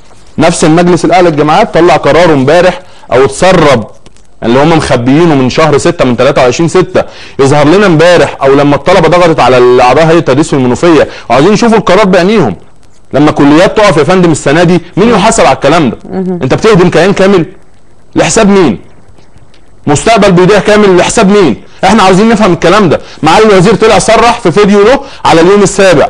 [SPEAKER 10] نفس المجلس الاعلى للجامعات طلع قرار امبارح او اتسرب اللي هم مخبيينه من شهر 6 من 23 6 يظهر لنا امبارح او لما الطلبه ضغطت على اعضاء هيئه التدريس في المنوفيه وعايزين يشوفوا القرار بعينيهم لما كليات تقف يا فندم السنه دي مين يحاسب على الكلام ده؟ انت بتهدم كيان كامل لحساب مين؟ مستقبل بيضيع كامل لحساب مين؟ احنا عاوزين نفهم الكلام ده معالي الوزير طلع صرح في فيديو له على اليوم السابع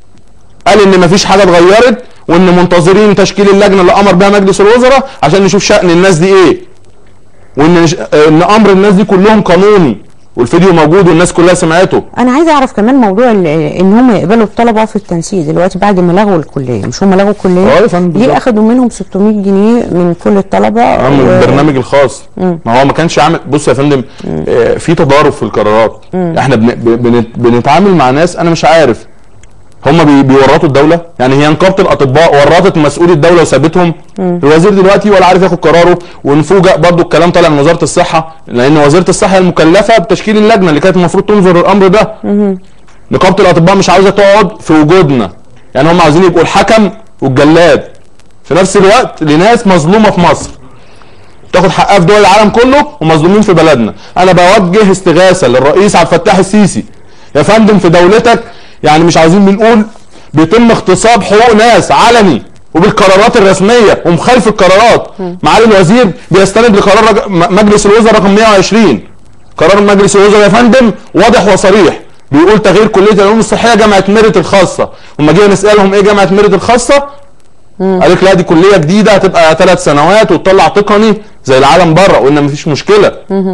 [SPEAKER 10] قال ان مفيش حاجه اتغيرت وان منتظرين تشكيل اللجنه اللي امر بها مجلس الوزراء عشان نشوف شان الناس دي ايه وان نش... ان امر الناس دي كلهم قانوني والفيديو موجود والناس كلها سمعته
[SPEAKER 1] انا عايزه اعرف كمان موضوع ال- ان هم يقبلوا الطلبه في التنسيق دلوقتي بعد ما لغوا الكليه مش هم لغوا الكليه
[SPEAKER 10] اه يا فندم
[SPEAKER 1] ليه
[SPEAKER 10] بالظبط.
[SPEAKER 1] اخدوا منهم 600 جنيه من كل الطلبه
[SPEAKER 10] اه من
[SPEAKER 1] و-
[SPEAKER 10] البرنامج الخاص
[SPEAKER 1] مم.
[SPEAKER 10] ما هو ما كانش عامل بص يا فندم آه، في تضارب في القرارات
[SPEAKER 1] مم.
[SPEAKER 10] احنا بن... ب- بنت... بنتعامل مع ناس انا مش عارف هم بي... بيورطوا الدوله يعني هي نقابه الاطباء ورطت مسؤولي الدوله وسابتهم
[SPEAKER 1] مم.
[SPEAKER 10] الوزير دلوقتي ولا عارف ياخد قراره ونفوجئ برضو الكلام طالع من وزاره الصحه لان وزيره الصحه هي المكلفه بتشكيل اللجنه اللي كانت المفروض تنظر الامر ده
[SPEAKER 1] مهم.
[SPEAKER 10] نقابه الاطباء مش عاوزه تقعد في وجودنا يعني هم عاوزين يبقوا الحكم والجلاد في نفس الوقت لناس مظلومه في مصر تاخد حقها في دول العالم كله ومظلومين في بلدنا انا بوجه استغاثه للرئيس عبد الفتاح السيسي يا فندم في دولتك يعني مش عاوزين بنقول بيتم اغتصاب حقوق ناس علني وبالقرارات الرسميه ومخالف القرارات معالي الوزير بيستند لقرار رج- م- مجلس الوزراء رقم 120 قرار مجلس الوزراء يا فندم واضح وصريح بيقول تغيير كليه العلوم الصحيه جامعه ميرت الخاصه وما جينا نسالهم ايه جامعه ميرت الخاصه قال لك لا دي كليه جديده هتبقى ثلاث سنوات وتطلع تقني زي العالم بره قلنا مفيش مشكله
[SPEAKER 1] مهم.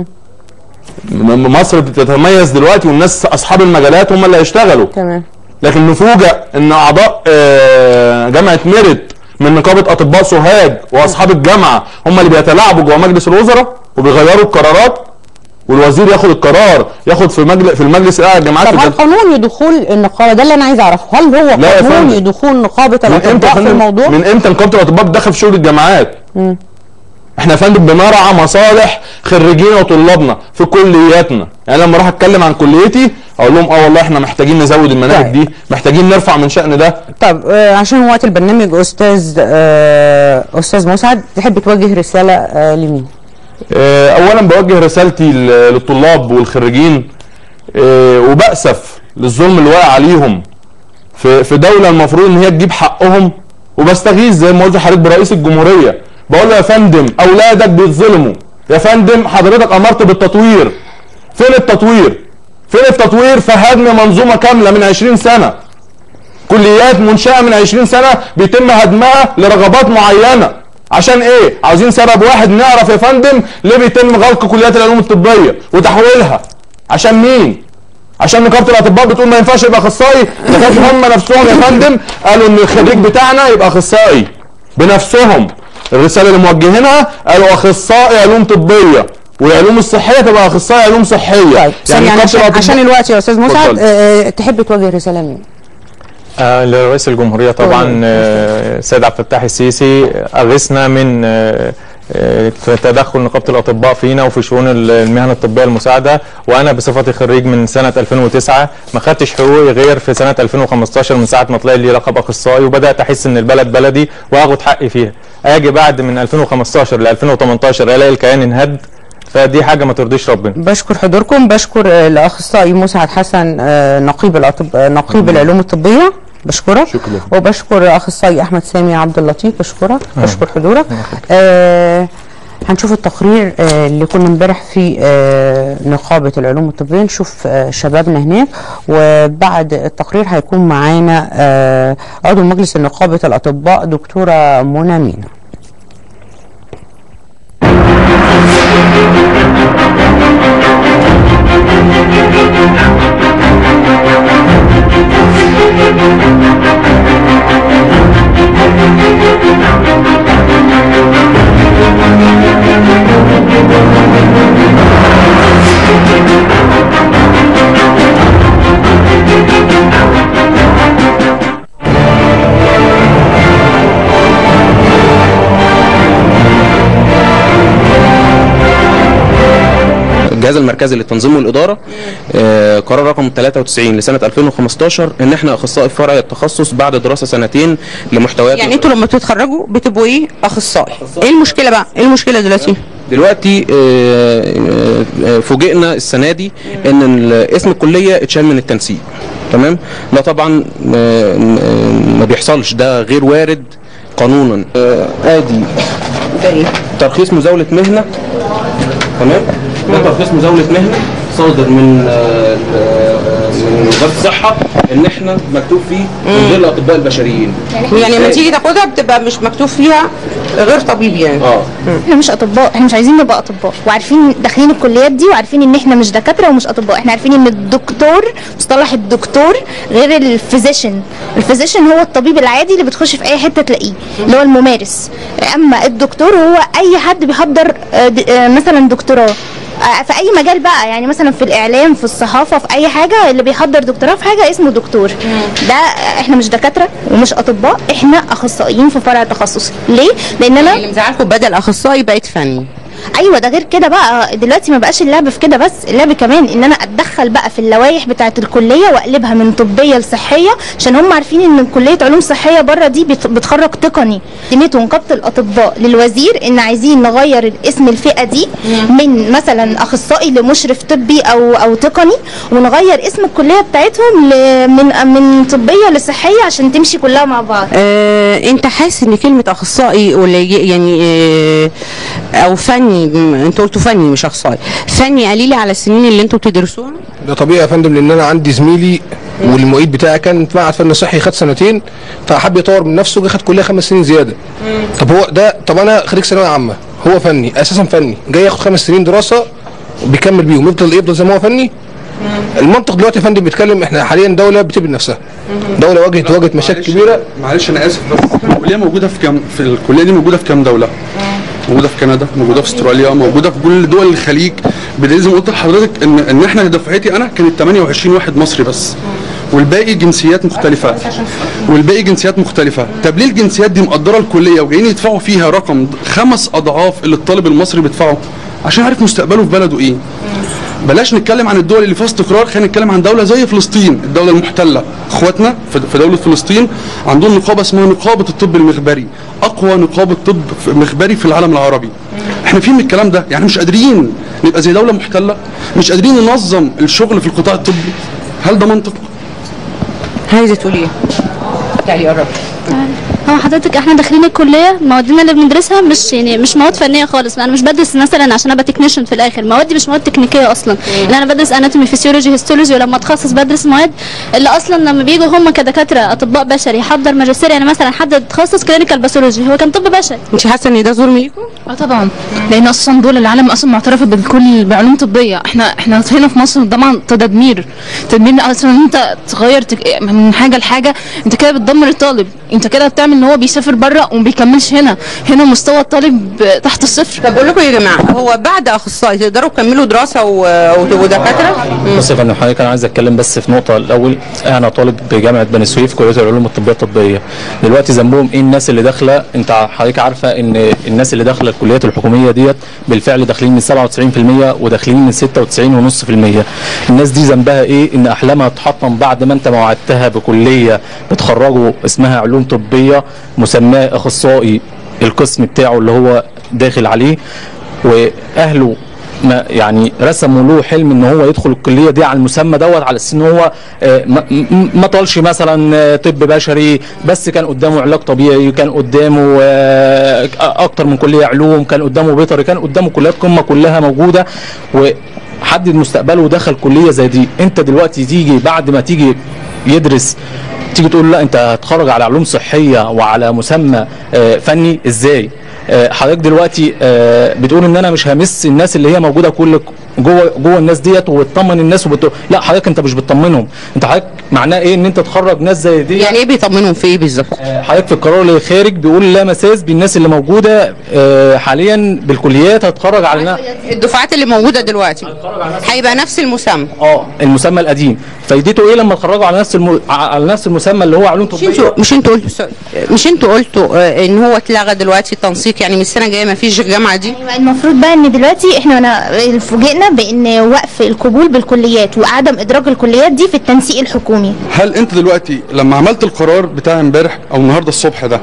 [SPEAKER 10] م- مصر بتتميز دلوقتي والناس اصحاب المجالات هم اللي هيشتغلوا
[SPEAKER 1] تمام
[SPEAKER 10] لكن نفوجئ ان اعضاء آه، جامعه ميرت من نقابه اطباء سوهاج واصحاب الجامعه هم اللي بيتلاعبوا جوه مجلس الوزراء وبيغيروا القرارات والوزير ياخد القرار ياخد في مجلس في المجلس الاعلى للجامعات
[SPEAKER 1] طب هل
[SPEAKER 10] الجامعات
[SPEAKER 1] قانوني دخول النقابه ده اللي انا عايزه اعرفه هل هو
[SPEAKER 10] لا يا
[SPEAKER 1] قانوني
[SPEAKER 10] فندم.
[SPEAKER 1] دخول نقابه
[SPEAKER 10] من امتى يا
[SPEAKER 1] الاطباء في
[SPEAKER 10] فندم
[SPEAKER 1] الموضوع
[SPEAKER 10] من امتى نقابه الاطباء بتدخل في شغل الجامعات
[SPEAKER 1] مم.
[SPEAKER 10] احنا يا فندم بنرعى مصالح خريجينا وطلابنا في كلياتنا يعني لما اروح اتكلم عن كليتي اقول لهم اه والله احنا محتاجين نزود المناهج
[SPEAKER 1] طيب.
[SPEAKER 10] دي محتاجين نرفع من شأن ده
[SPEAKER 1] طب آه عشان وقت البرنامج استاذ آه استاذ مسعد تحب توجه رساله آه لمين
[SPEAKER 10] آه، اولا بوجه رسالتي ل- للطلاب والخريجين آه، وبأسف للظلم اللي واقع عليهم في في دوله المفروض ان هي تجيب حقهم وبستغيث زي ما قلت لحضرتك برئيس الجمهوريه بقول له يا فندم اولادك بيتظلموا يا فندم حضرتك امرت بالتطوير فين التطوير فين التطوير في هدم منظومه كامله من 20 سنه كليات منشأة من 20 سنة بيتم هدمها لرغبات معينة عشان ايه؟ عاوزين سبب واحد نعرف يا فندم ليه بيتم غلق كليات العلوم الطبية وتحويلها عشان مين؟ عشان نقابة الأطباء بتقول ما ينفعش يبقى أخصائي لكن هم نفسهم يا فندم قالوا إن الخريج بتاعنا يبقى أخصائي بنفسهم الرسالة اللي موجهينها قالوا أخصائي علوم طبية والعلوم الصحية تبقى أخصائي علوم صحية
[SPEAKER 1] طيب يعني
[SPEAKER 10] نقابة
[SPEAKER 1] عشان,
[SPEAKER 10] الأطباء-
[SPEAKER 1] عشان الوقت يا استاذ مسعد
[SPEAKER 10] اتفضل.
[SPEAKER 1] آه تحب توجه رساله لمين
[SPEAKER 11] آه، لرئيس الجمهورية طبعا آه، السيد عبد الفتاح السيسي أغثنا من آه، آه، في تدخل نقابة الأطباء فينا وفي شؤون ال- المهن الطبية المساعدة وأنا بصفتي خريج من سنة 2009 ما خدتش حقوقي غير في سنة 2015 من ساعة ما طلع لي لقب أخصائي وبدأت أحس إن البلد بلدي وآخد حقي فيها أجي بعد من 2015 ل 2018 ألاقي الكيان انهد فدي حاجة ما ترضيش ربنا
[SPEAKER 1] بشكر حضوركم بشكر آه، الاخصائي مسعد حسن آه، نقيب الأطب... آه، نقيب العلوم الطبيه بشكرك
[SPEAKER 10] شكرا.
[SPEAKER 1] وبشكر اخصائي احمد سامي عبد اللطيف بشكرك بشكر حضورك آه هنشوف التقرير آه اللي كنا امبارح في آه نقابه العلوم الطبيه نشوف آه شبابنا هناك وبعد التقرير هيكون معانا آه عضو مجلس نقابه الاطباء دكتوره منى مينا
[SPEAKER 12] الجهاز المركزي للتنظيم والاداره آه، قرار رقم 93 لسنه 2015 ان احنا اخصائي في فرع التخصص بعد دراسه سنتين لمحتويات
[SPEAKER 1] يعني انتوا لما بتتخرجوا بتبقوا ايه اخصائي ايه المشكله بقى ايه المشكله دلوقتي
[SPEAKER 12] دلوقتي آه، آه، آه، فوجئنا السنه دي ان ال- اسم الكليه اتشال من التنسيق تمام ده طبعا آه، م- ما بيحصلش ده غير وارد قانونا آه، ادي ترخيص مزاوله مهنه تمام ده ترخيص مزاوله مهنه صادر من آه، آه، من وزاره الصحه ان احنا مكتوب فيه من غير الاطباء البشريين
[SPEAKER 1] يعني لما تيجي تاخدها بتبقى مش مكتوب فيها غير طبيب يعني
[SPEAKER 12] اه
[SPEAKER 13] احنا مش اطباء احنا مش عايزين نبقى اطباء وعارفين داخلين الكليات دي وعارفين ان احنا مش دكاتره ومش اطباء احنا عارفين ان الدكتور مصطلح الدكتور غير الفيزيشن الفيزيشن هو الطبيب العادي اللي بتخش في اي حته تلاقيه اللي هو الممارس اما الدكتور هو اي حد بيحضر آه، د- آه، مثلا دكتوراه آه، في اي مجال بقى يعني مثلا في الاعلام في الصحافه في اي حاجه اللي بيحضر دكتوراه في حاجه اسمه دكتور ده آه، احنا مش دكاتره ومش اطباء احنا اخصائيين في فرع تخصصي ليه لان انا
[SPEAKER 1] اللي مزعلكم بدل اخصائي بقيت فني
[SPEAKER 13] ايوه ده غير كده بقى دلوقتي ما بقاش اللعب في كده بس اللعب كمان ان انا اتدخل بقى في اللوائح بتاعه الكليه واقلبها من طبيه لصحيه عشان هم عارفين ان كليه علوم صحيه بره دي بت- بتخرج تقني قدمته نقابه الاطباء للوزير ان عايزين نغير الاسم الفئه دي من مثلا اخصائي لمشرف طبي او او تقني ونغير اسم الكليه بتاعتهم ل- من من طبيه لصحيه عشان تمشي كلها مع بعض
[SPEAKER 1] آه، انت حاسس ان كلمه اخصائي قليل يعني آه، او فني م- انتوا قلتوا فني مش اخصائي فني قليل على السنين اللي انتوا بتدرسوها
[SPEAKER 14] ده طبيعي يا فندم لان انا عندي زميلي والمعيد بتاعي كان في معهد فن صحي خد سنتين فحب يطور من نفسه جه خد كليه خمس سنين زياده طب هو ده طب انا خريج ثانويه عامه هو فني اساسا فني جاي ياخد خمس سنين دراسه وبيكمل بيهم يفضل يفضل زي ما هو فني المنطق دلوقتي يا فندم بيتكلم احنا حاليا دوله بتبني نفسها دوله واجهت واجهت مشاكل كبيره
[SPEAKER 15] معلش انا اسف بس الكليه موجوده في كام في الكليه دي موجوده في كام دوله موجوده في كندا موجوده في استراليا موجوده في كل دول الخليج بدليل زي ما قلت لحضرتك ان ان احنا دفعتي انا كانت 28 واحد مصري بس والباقي جنسيات مختلفة والباقي جنسيات مختلفة طب ليه الجنسيات دي مقدرة الكلية وجايين يدفعوا فيها رقم خمس أضعاف اللي الطالب المصري بيدفعه عشان عارف مستقبله في بلده إيه بلاش نتكلم عن الدول اللي فيها استقرار خلينا نتكلم عن دوله زي فلسطين الدوله المحتله اخواتنا في في دوله فلسطين عندهم نقابه اسمها نقابه الطب المخبري اقوى نقابه طب في- مخبري في العالم العربي احنا فين من الكلام ده يعني مش قادرين نبقى زي دوله محتله مش قادرين ننظم الشغل في القطاع الطبي هل ده منطق
[SPEAKER 1] عايزه تقولي ايه تعالي قرب
[SPEAKER 16] هو حضرتك احنا داخلين الكليه موادنا اللي بندرسها مش يعني مش مواد فنيه خالص انا مش بدرس مثلا عشان ابقى تكنيشن في الاخر موادي مش مواد تكنيكيه اصلا ان انا بدرس اناتومي فيسيولوجي هيستولوجي ولما اتخصص بدرس مواد اللي اصلا لما بيجوا هم كدكاتره اطباء بشري يحضر ماجستير يعني مثلا حد اتخصص كلينيكال باثولوجي هو كان طب بشري
[SPEAKER 1] انت حاسه ان ده ظلم ليكم؟
[SPEAKER 6] اه طبعا لان اصلا دول العالم اصلا معترفه بالكل بعلوم طبيه احنا احنا هنا في مصر طبعا تدمير تدمير اصلا إن انت تغير تك... من حاجه لحاجه انت كده بتدمر الطالب انت كده بتعمل ان هو بيسافر بره وما بيكملش هنا هنا مستوى الطالب تحت الصفر
[SPEAKER 1] طب بقول لكم يا جماعه هو بعد اخصائي تقدروا تكملوا دراسه و- وتبقوا دكاتره؟
[SPEAKER 9] بص يا فندم حضرتك انا عايز اتكلم بس في نقطه الاول انا طالب بجامعه بني سويف كليه العلوم الطبيه التطبيقيه دلوقتي ذنبهم ايه الناس اللي داخله انت حضرتك عارفه ان الناس اللي داخله الكليات الحكوميه ديت بالفعل داخلين من 97% وداخلين من 96.5% الناس دي ذنبها ايه ان احلامها تحطم بعد ما انت موعدتها بكليه بتخرجه اسمها علوم طبيه مسماه اخصائي القسم بتاعه اللي هو داخل عليه واهله ما يعني رسموا له حلم ان هو يدخل الكليه دي على المسمى دوت على اساس ان هو آه، ما- م- ما طالش مثلا آه، طب بشري بس كان قدامه علاج طبيعي كان قدامه آه، اكتر من كليه علوم كان قدامه بيطري كان قدامه كليات قمه كلها موجوده وحدد مستقبله ودخل كليه زي دي انت دلوقتي تيجي بعد ما تيجي يدرس تيجي تقول لا انت هتخرج على علوم صحيه وعلى مسمى آه، فني ازاي آه، حضرتك دلوقتي آه، بتقول ان انا مش همس الناس اللي هي موجوده كل جوه جوه الناس ديت وبتطمن الناس وبت... لا حضرتك انت مش بتطمنهم انت حضرتك معناه ايه ان انت تخرج ناس زي دي
[SPEAKER 1] يعني ايه بيطمنهم في ايه بالظبط؟
[SPEAKER 9] حضرتك في القرار اللي خارج بيقول لا مساس بالناس اللي موجوده آه، حاليا بالكليات هتخرج على
[SPEAKER 1] الدفعات اللي موجوده دلوقتي هيبقى نفس المسمى
[SPEAKER 9] اه المسمى القديم فايدته ايه لما تخرجوا على نفس الم... على نفس المسمى اللي هو علوم
[SPEAKER 1] مش
[SPEAKER 9] طبيه
[SPEAKER 1] انتوا مش انتوا قلتوا سوري. مش انتوا قلتوا آه، ان هو اتلغى دلوقتي التنسيق يعني من السنه الجايه ما فيش الجامعه دي
[SPEAKER 13] أيوة، المفروض بقى ان دلوقتي احنا أنا فوجئنا بان وقف القبول بالكليات وعدم ادراج الكليات دي في التنسيق الحكومي
[SPEAKER 15] هل انت دلوقتي لما عملت القرار بتاع امبارح او النهارده الصبح ده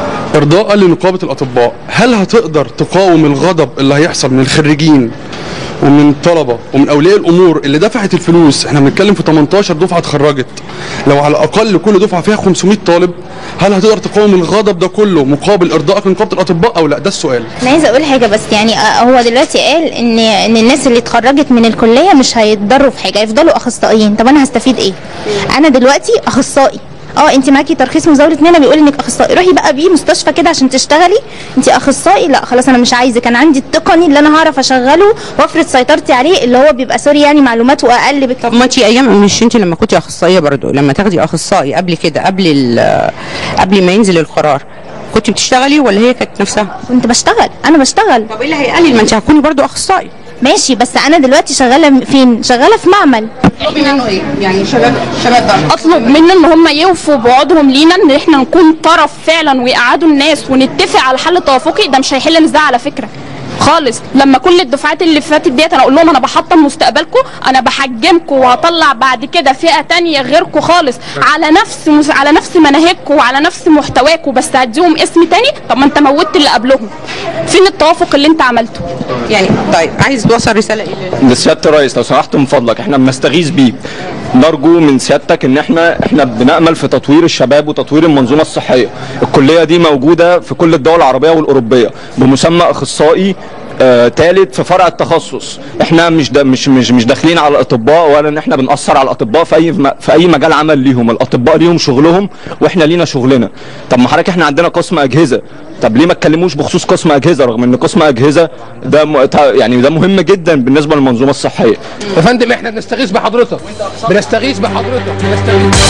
[SPEAKER 15] ارضاء لنقابه الاطباء هل هتقدر تقاوم الغضب اللي هيحصل من الخريجين ومن طلبه ومن اولياء الامور اللي دفعت الفلوس احنا بنتكلم في 18 دفعه اتخرجت لو على الاقل كل دفعه فيها 500 طالب هل هتقدر تقاوم الغضب ده كله مقابل ارضائك لنقابه الاطباء او لا ده السؤال
[SPEAKER 13] انا عايزه اقول حاجه بس يعني آه، هو دلوقتي قال ان ان الناس اللي اتخرجت من الكليه مش هيتضروا في حاجه هيفضلوا اخصائيين طب انا هستفيد ايه انا دلوقتي اخصائي اه انت معاكي ترخيص مزاوله مهنه بيقول انك اخصائي روحي بقى بيه مستشفى كده عشان تشتغلي انت اخصائي لا خلاص انا مش عايزك انا عندي التقني اللي انا هعرف اشغله وافرض سيطرتي عليه اللي هو بيبقى سوري يعني معلوماته اقل بك
[SPEAKER 1] طب ما انت ايام مش انت لما كنت اخصائيه برضو لما تاخدي اخصائي قبل كده قبل ال- قبل ما ينزل القرار كنت بتشتغلي ولا هي كانت نفسها؟
[SPEAKER 13] كنت بشتغل انا بشتغل
[SPEAKER 1] طب ايه اللي هيقلل ما انت هتكوني برضو اخصائي
[SPEAKER 13] ماشي بس انا دلوقتي شغاله فين شغاله في معمل
[SPEAKER 1] تطلبي منه ايه؟ يعني شباب شباب ده
[SPEAKER 17] اطلب منه ان هم يوفوا بوعودهم لينا ان احنا نكون طرف فعلا ويقعدوا الناس ونتفق على حل توافقي ده مش هيحل نزاع على فكره خالص لما كل الدفعات اللي فاتت ديت انا اقول لهم انا بحطم مستقبلكم انا بحجمكم وهطلع بعد كده فئه تانية غيركم خالص على نفس مس... على نفس مناهجكم وعلى نفس محتواكم بس هديهم اسم تاني طب ما انت موتت اللي قبلهم فين التوافق اللي انت عملته
[SPEAKER 1] يعني طيب عايز توصل رساله ايه؟
[SPEAKER 18] لسياده الرئيس لو سمحت من فضلك احنا بنستغيث بيك نرجو من سيادتك ان احنا احنا بنامل في تطوير الشباب وتطوير المنظومه الصحيه الكليه دي موجوده في كل الدول العربيه والاوروبيه بمسمى اخصائي ثالث في فرع التخصص احنا مش دا مش مش مش داخلين على الاطباء ولا ان احنا بنأثر على الاطباء في اي في اي مجال عمل ليهم الاطباء ليهم شغلهم واحنا لينا شغلنا طب ما حضرتك احنا عندنا قسم اجهزه طب ليه ما اتكلموش بخصوص قسم اجهزه رغم ان قسم اجهزه ده م... تا- يعني ده مهم جدا بالنسبه للمنظومه الصحيه
[SPEAKER 14] يا فندم احنا بنستغيث بحضرتك بنستغيث بحضرتك بنستغيث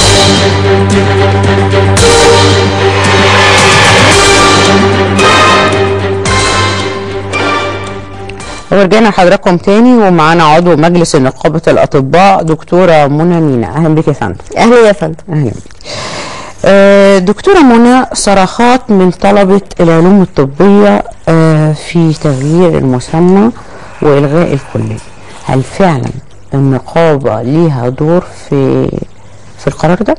[SPEAKER 1] ورجعنا لحضراتكم تاني ومعانا عضو مجلس نقابة الأطباء دكتورة منى مينا أهلا بك يا فندم
[SPEAKER 19] اهلا يا فندم
[SPEAKER 1] أهلا بك آه، دكتورة منى صرخات من طلبة العلوم الطبية آه، في تغيير المسمى وإلغاء الكلية هل فعلا النقابة ليها دور في في القرار ده؟